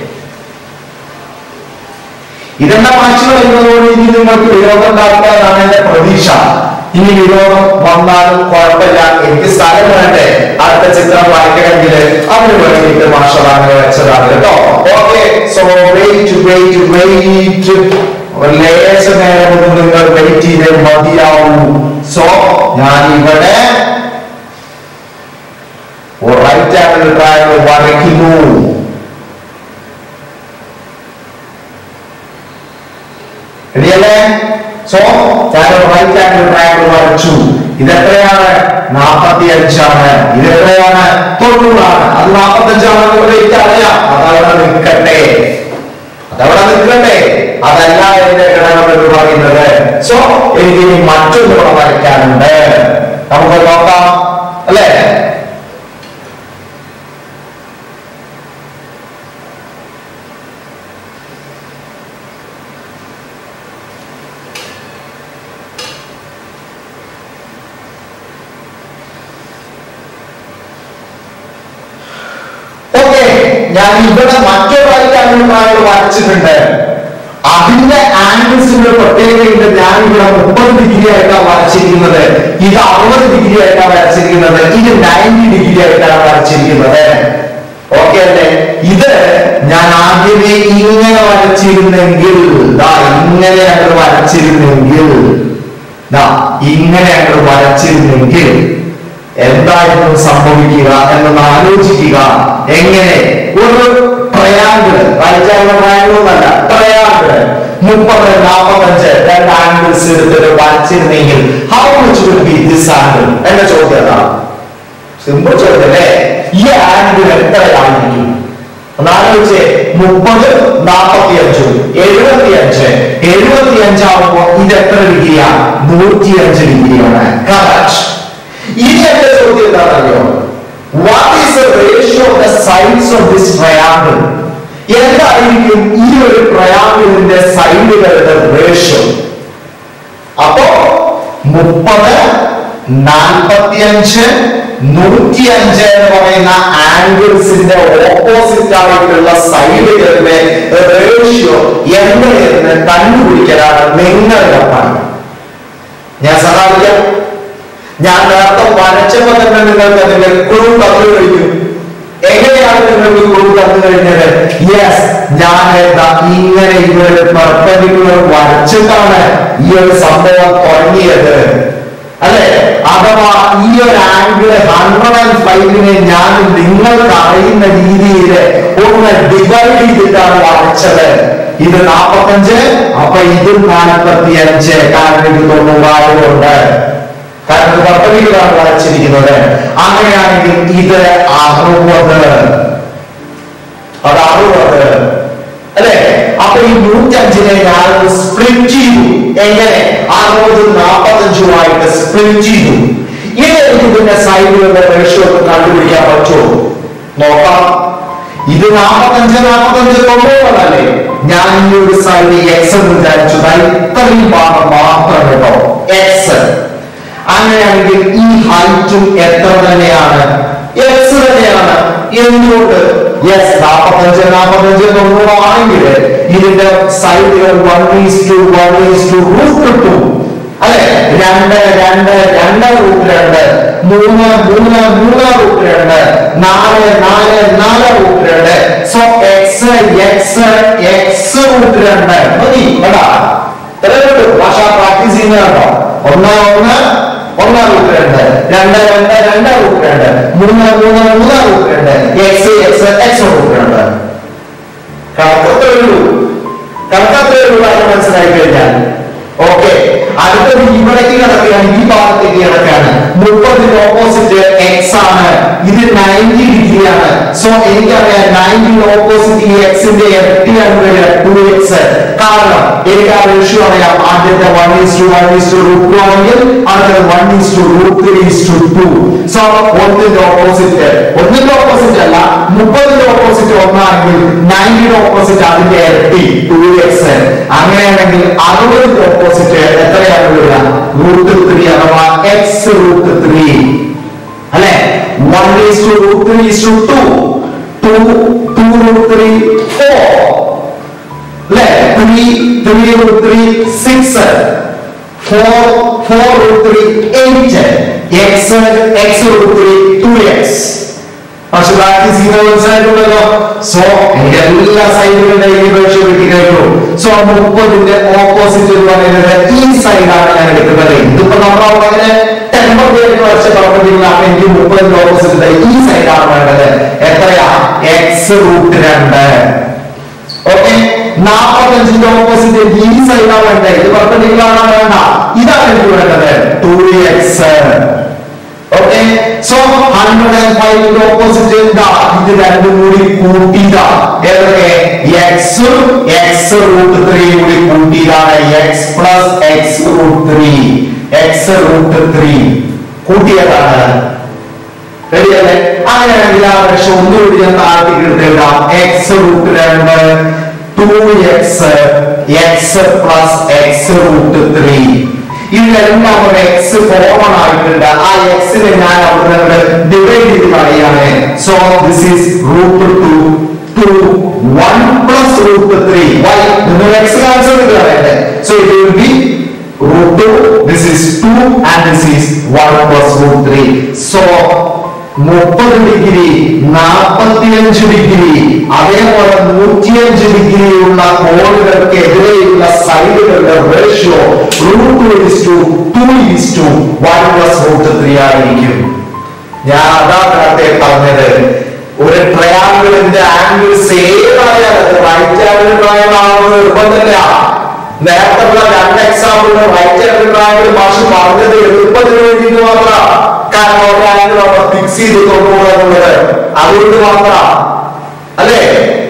ഇതെല്ലാം മാറ്റുകൾ എന്നതോട് ഇനി നിങ്ങൾക്ക് വിരോധം ഉണ്ടാക്കുക എന്നാണ് എന്റെ പ്രതീക്ഷ ഇനി വിരോധം വന്നാലും കുഴപ്പമില്ല എനിക്ക് സ്ഥലം വേണ്ടേ അടുത്ത ചിത്രം വരയ്ക്കണമെങ്കിൽ അതിന് വേണ്ടിയിട്ട് മാഷതാണ് വെച്ചതാണ് കേട്ടോ okay so wait wait wait ലേശ നേരം കൊണ്ട് നിങ്ങൾ വെയിറ്റ് ചെയ്തേ മതിയാവൂ സോ ഞാൻ ഇവിടെ റൈറ്റ് ആംഗിൾ ട്രയാങ്കിൾ വരയ്ക്കുന്നു റെഡിയല്ലേ സോ ഞാൻ റൈറ്റ് ആംഗിൾ ട്രയാങ്കിൾ വരച്ചു ഇതെത്രയാണ് നാൽപ്പത്തി അഞ്ചാണ് ഇതെത്രയാണ് തൊണ്ണൂറാണ് അത് നാൽപ്പത്തി അഞ്ചാണെന്ന് ഇവിടെ എനിക്ക് അറിയാം അതവിടെ നിൽക്കട്ടെ അതവിടെ നിൽക്കട്ടെ അതല്ല എന്റെ ഘടകം എന്ന് പറയുന്നത് സോ എനിക്ക് ഇനി മറ്റൊന്ന് ഇവിടെ വരയ്ക്കാനുണ്ട് നമുക്ക് നോക്കാം അല്ലേ ഓക്കെ ഞാൻ ഇവിടെ മറ്റൊരു റൈറ്റ് ആംഗിൾ ട്രയാങ്കിൾ വരച്ചിട്ടുണ്ട് അതിന്റെ ആംഗിൾസിന്റെ പ്രത്യേകതയുണ്ട് ഞാൻ ഇവിടെ മുപ്പത് ഡിഗ്രി ആയിട്ടാണ് വരച്ചിരിക്കുന്നത് ഇത് അറുപത് ഡിഗ്രി ആയിട്ടാണ് വരച്ചിരിക്കുന്നത് ഇത് നയൻറ്റി ഡിഗ്രി ആയിട്ടാണ് വരച്ചിരിക്കുന്നത് ഓക്കെ അല്ലേ ഇത് ഞാൻ ആദ്യമേ ഇങ്ങനെ വരച്ചിരുന്നെങ്കിൽ ദാ ഇങ്ങനെ അങ്ങോട്ട് വരച്ചിരുന്നെങ്കിൽ ദാ ഇങ്ങനെ അങ്ങോട്ട് വരച്ചിരുന്നെങ്കിൽ എന്തായിരുന്നു സംഭവിക്കുക എന്നൊന്ന് ആലോചിക്കുക എങ്ങനെ ഒരു ട്രയാങ്കിൾ റൈറ്റ് ആംഗിൾ ട്രയാങ്കിൾ എന്നല്ല ട്രയാങ്കിൾ മുപ്പത് നാൽപ്പത്തഞ്ച് രണ്ട് ആംഗിൾസ് എടുത്തിട്ട് വരച്ചിരുന്നെങ്കിൽ how much will be this angle എന്റെ ചോദ്യം അതാണ് സിമ്പിൾ ചോദ്യം അല്ലേ ഈ ആംഗിൾ എത്രയായിരിക്കും ഒന്നാലോചിച്ച് മുപ്പത് നാൽപ്പത്തി അഞ്ചും എഴുപത്തി അഞ്ച് എഴുപത്തി അഞ്ചാവുമ്പോ ഇത് എത്ര ഡിഗ്രിയാണ് നൂറ്റി അഞ്ച് ഡിഗ്രിയാണ് കറക്റ്റ് ഇനി എന്റെ ചോദ്യം എന്താണെന്നറിയോ what is the ratio of the sides of this triangle എന്തായിരിക്കും ഈ ഒരു ട്രയാങ്കിളിന്റെ സൈഡുകളുടെ റേഷ്യോ അപ്പോ മുപ്പത് നാൽപ്പത്തിയഞ്ച് നൂറ്റി അഞ്ച് എന്ന് പറയുന്ന ആംഗിൾസിന്റെ ഓപ്പോസിറ്റ് ആയിട്ടുള്ള സൈഡുകളുടെ റേഷ്യോ എങ്ങനെയെന്ന് കണ്ടുപിടിക്കലാണ് നിങ്ങളുടെ പണി ഞാൻ സഹായിക്കാം ഞാൻ നേരത്തെ വരച്ചപ്പോ തന്നെ നിങ്ങൾക്ക് അതിന്റെ ക്ലൂ തന്നു കഴിഞ്ഞു എങ്ങനെയാണ് നിങ്ങൾക്ക് ക്ലൂ തന്നു കഴിഞ്ഞത് യെസ് ഞാൻ എന്താ ഇങ്ങനെ ഇവിടെ പെർപ്പൻഡിക്കുലർ വരച്ചിട്ടാണ് ഈ ഒരു സംഭവം തുടങ്ങിയത് അല്ലെ അഥവാ ഈ ഒരു ആംഗിൾ ഹൺഡ്രഡ് ആൻഡ് ഫൈവിനെ ഞാൻ നിങ്ങൾക്ക് അറിയുന്ന രീതിയിൽ ഒന്ന് ഡിവൈഡ് ചെയ്തിട്ടാണ് വരച്ചത് ഇത് നാൽപ്പത്തഞ്ച് അപ്പൊ ഇതും നാൽപ്പത്തി അഞ്ച് കാരണം ഇത് തൊണ്ണൂറായതുകൊണ്ട് കാരണം ഇത് പദ്ധതികളാണ് വരച്ചിരിക്കുന്നത് അങ്ങനെയാണെങ്കിൽ ഇത് അറുപത് അത് അറുപത് അല്ലെ അപ്പൊ ഈ നൂറ്റഞ്ചിനെ ഞാൻ സ്പ്ലിറ്റ് ചെയ്തു എങ്ങനെ അറുപത് നാൽപ്പത്തഞ്ചുമായിട്ട് സ്പ്ലിറ്റ് ചെയ്തു ഇനി എനിക്ക് ഇതിന്റെ സൈഡുകളുടെ റേഷ്യോ ഒക്കെ കണ്ടുപിടിക്കാൻ പറ്റുമോ നോക്കാം ഇത് നാൽപ്പത്തഞ്ച് നാൽപ്പത്തഞ്ച് തൊണ്ണൂറല്ലേ ഞാൻ ഈ ഒരു സൈഡ് എക്സ് എന്ന് വിചാരിച്ചു ദാ ഇത്രയും ഭാഗം മാത്രം കേട്ടോ എക്സ് അങ്ങനെയാണെങ്കിൽ ഈ ഹൈറ്റും എത്ര തന്നെയാണ് എക്സ് തന്നെയാണ് എന്തുകൊണ്ട് യെസ് നാൽപ്പത്തഞ്ച് നാൽപ്പത്തഞ്ച് തൊണ്ണൂറാണെങ്കിൽ ഇതിന്റെ സൈഡുകൾ one is to one is to root two അല്ലെ രണ്ട് രണ്ട് രണ്ട് റൂട്ട് രണ്ട് മൂന്ന് മൂന്ന് മൂന്ന് റൂട്ട് രണ്ട് നാല് നാല് നാല് റൂട്ട് രണ്ട് so x x x root രണ്ട് മതി കേട്ടാ ഭാഷ പ്രാക്ടീസ് ചെയ്യുന്നതാണോ ഒന്ന് ഒന്ന് ഒന്നാം റൂട്ട് രണ്ട് രണ്ട് രണ്ട് രണ്ട് റൂട്ട് രണ്ട് മൂന്ന് മൂന്ന് മൂന്ന് റൂട്ട് രണ്ട് എക്സ് എക്സ് എക്സ് റൂട്ട് രണ്ട് കണക്കത്രേ ഉള്ളൂ കണക്കത്രേ ഉള്ളൂ കാര്യം മനസ്സിലായി കഴിഞ്ഞാൽ ഓക്കെ അടുത്തത് ഇവിടേക്ക് കിടക്കുകയാണ് ഈ ഭാഗത്തേക്ക് കിടക്കുകയാണ് മുപ്പതിന്റെ ഓപ്പോസിറ്റ് എക്സ് ആണ് ഇത് നയൻറ്റി ഡിഗ്രി ആണ് സോ എനിക്കറിയാം നയൻറ്റി ഓപ്പോസിറ്റ് ഈ എക്സിന്റെ ഇരട്ടിയാണ് വരിക ടു എക്സ് കാരണം എനിക്ക് ആ റേഷ്യോ അറിയാം ആദ്യത്തെ one is to one is to root two ആണെങ്കിൽ അടുത്തത് one is to root three is to two so ഒന്നിന്റെ ഓപ്പോസിറ്റ് ഒന്നിന്റെ ഓപ്പോസിറ്റ് അല്ല മുപ്പതിന്റെ ഓപ്പോസിറ്റ് ഒന്നാണെങ്കിൽ നയൻറ്റിയുടെ ഓപ്പോസിറ്റ് അതിന്റെ ഇരട്ടി ടു എക്സ് അങ്ങനെയാണെങ്കിൽ അറുപതിന്റെ ഓപ്പോസിറ്റ് എത്രയാണ് വരിക റൂട്ട് ത്രീ അഥവാ എക്സ് റൂട്ട് ത്രീ അല്ലെ one is to root three is to two two two root three four അല്ലെ three three root three six four four root three eight x x root three two x പക്ഷെ ബാക്കി സീറോസ് ആയിട്ടുള്ളതോ സോ എനിക്ക് എല്ലാ സൈഡുകളുടെയും റേഷ്യോ കിട്ടി കഴിഞ്ഞു സോ മുപ്പതിന്റെ ഓപ്പോസിറ്റ് എന്ന് പറയുന്നത് ഈ സൈഡാണ് ഞാൻ എടുക്കുന്നത് ഇതിപ്പോ നമ്മൾ അങ്ങനെ ടെമ്പറേറ്റ് വരച്ച പ്രവർത്തികളാണ് എനിക്ക് മുപ്പതിന്റെ ഓപ്പോസിറ്റ് ഈ സൈഡാണ് വേണ്ടത് എത്രയാ എക്സ് റൂട്ട് രണ്ട് ഓക്കെ നാൽപ്പത്തഞ്ചിന്റെ ഓപ്പോസിറ്റ് ഈ സൈഡാണ് വേണ്ടത് ഇത് പെർപ്പൻഡിക്കുലർ വേണ്ട ഇതാണ് എനിക്ക് വേണ്ടത് two x okay so hundred and ഫൈവിന്റെ ഓപ്പോസിറ്റ് എന്താ ഇത് രണ്ടും കൂടി കൂട്ടിയതാ ഏതൊക്കെ എക്സും എക്സ് റൂട്ട് ത്രീ കൂടി കൂട്ടിയതാണ് x plus x root three x root three കൂട്ടിയതാണ് റെഡിയല്ലേ അങ്ങനെയാണെങ്കിൽ ആ പക്ഷെ ഒന്നുകൂടി ഞാൻ താഴത്തേക്ക് എടുത്തേക്കാം എക്സ് റൂട്ട് രണ്ട് two x x plus x root three ഇതിലെല്ലാം ഒരു എക്സ് കോമൺ ആയിട്ടുണ്ട് ആ എക്സിനെ ഞാൻ അവിടെ ഡിവൈഡ് ചെയ്ത് കളയാണ് so this is root two two one plus root three why നിങ്ങൾ എക്സ് ക്യാൻസൽ ചെയ്ത് കളയട്ടെ so it will be root 2 this is 2 and this is 1 plus root 3 so മുപ്പത് ഡിഗ്രി നാൽപ്പത്തിയഞ്ച് ഡിഗ്രി അതേപോലെ നൂറ്റിയഞ്ച് ഡിഗ്രിയുള്ള കോണുകൾക്ക് എതിരെയുള്ള സൈഡുകളുടെ ratio root two is to two is to one plus root three ആയിരിക്കും ഞാൻ അതാ നേരത്തെ പറഞ്ഞത് ഒരു ട്രയാങ്കിളിന്റെ ആംഗിൾസ് ഏതായാലും റൈറ്റ് ആംഗിൾ ട്രയാങ്കിൾ ആണെന്ന് നിർബന്ധമില്ല നേരത്തെ ഉള്ള രണ്ട് എക്സാമ്പിളിന് റൈറ്റ് ആംഗിൾ ട്രയാങ്കിൾ ഭാഷ പറഞ്ഞത് എളുപ്പത്തിന് വേണ്ടിയിട്ട് മാത്രം കാരണം ഒരു ആംഗിൾ അവിടെ ഫിക്സ് ചെയ്ത് കൊണ്ടുപോകുന്നത് അതുകൊണ്ട് മാത്രം അല്ലേ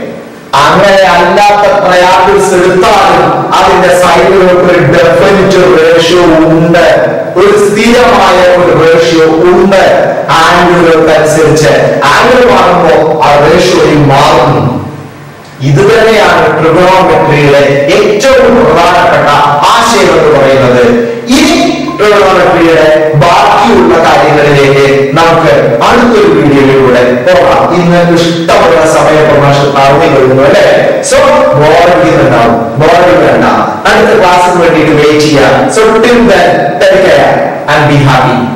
അങ്ങനെ അല്ലാത്ത ട്രയാങ്കിൾസ് എടുത്താലും അതിന്റെ സൈഡിലോട്ട് ഒരു ഡെഫിനിറ്റ് റേഷ്യോ ഉണ്ട് ഒരു സ്ഥിരമായ ഒരു റേഷ്യോ ഉണ്ട് ആംഗിളുകൾക്ക് അനുസരിച്ച് ആംഗിൾ മാറുമ്പോൾ ആ റേഷ്യോയും മാറുന്നു ഇത് തന്നെയാണ് ട്രിഗണോമെട്രിയുടെ ഏറ്റവും പ്രധാനപ്പെട്ട ആശയം എന്ന് പറയുന്നത് ഇനി ട്രിഗണോമെട്രിയുടെ ബാക്കിയുള്ള കാര്യങ്ങളിലേക്ക് നമുക്ക് അടുത്തൊരു വീഡിയോയിലൂടെ പോകാം ഇന്ന് ഇഷ്ടമുള്ള സമയ പ്രഭാഷണം നടന്നു കഴിഞ്ഞു അല്ലെ സോ ബോറടിക്കുന്നുണ്ടാവും ബോറടി വേണ്ട അടുത്ത ക്ലാസ്സിന് വേണ്ടിയിട്ട് വെയിറ്റ് ചെയ്യാം so till then take care and be happy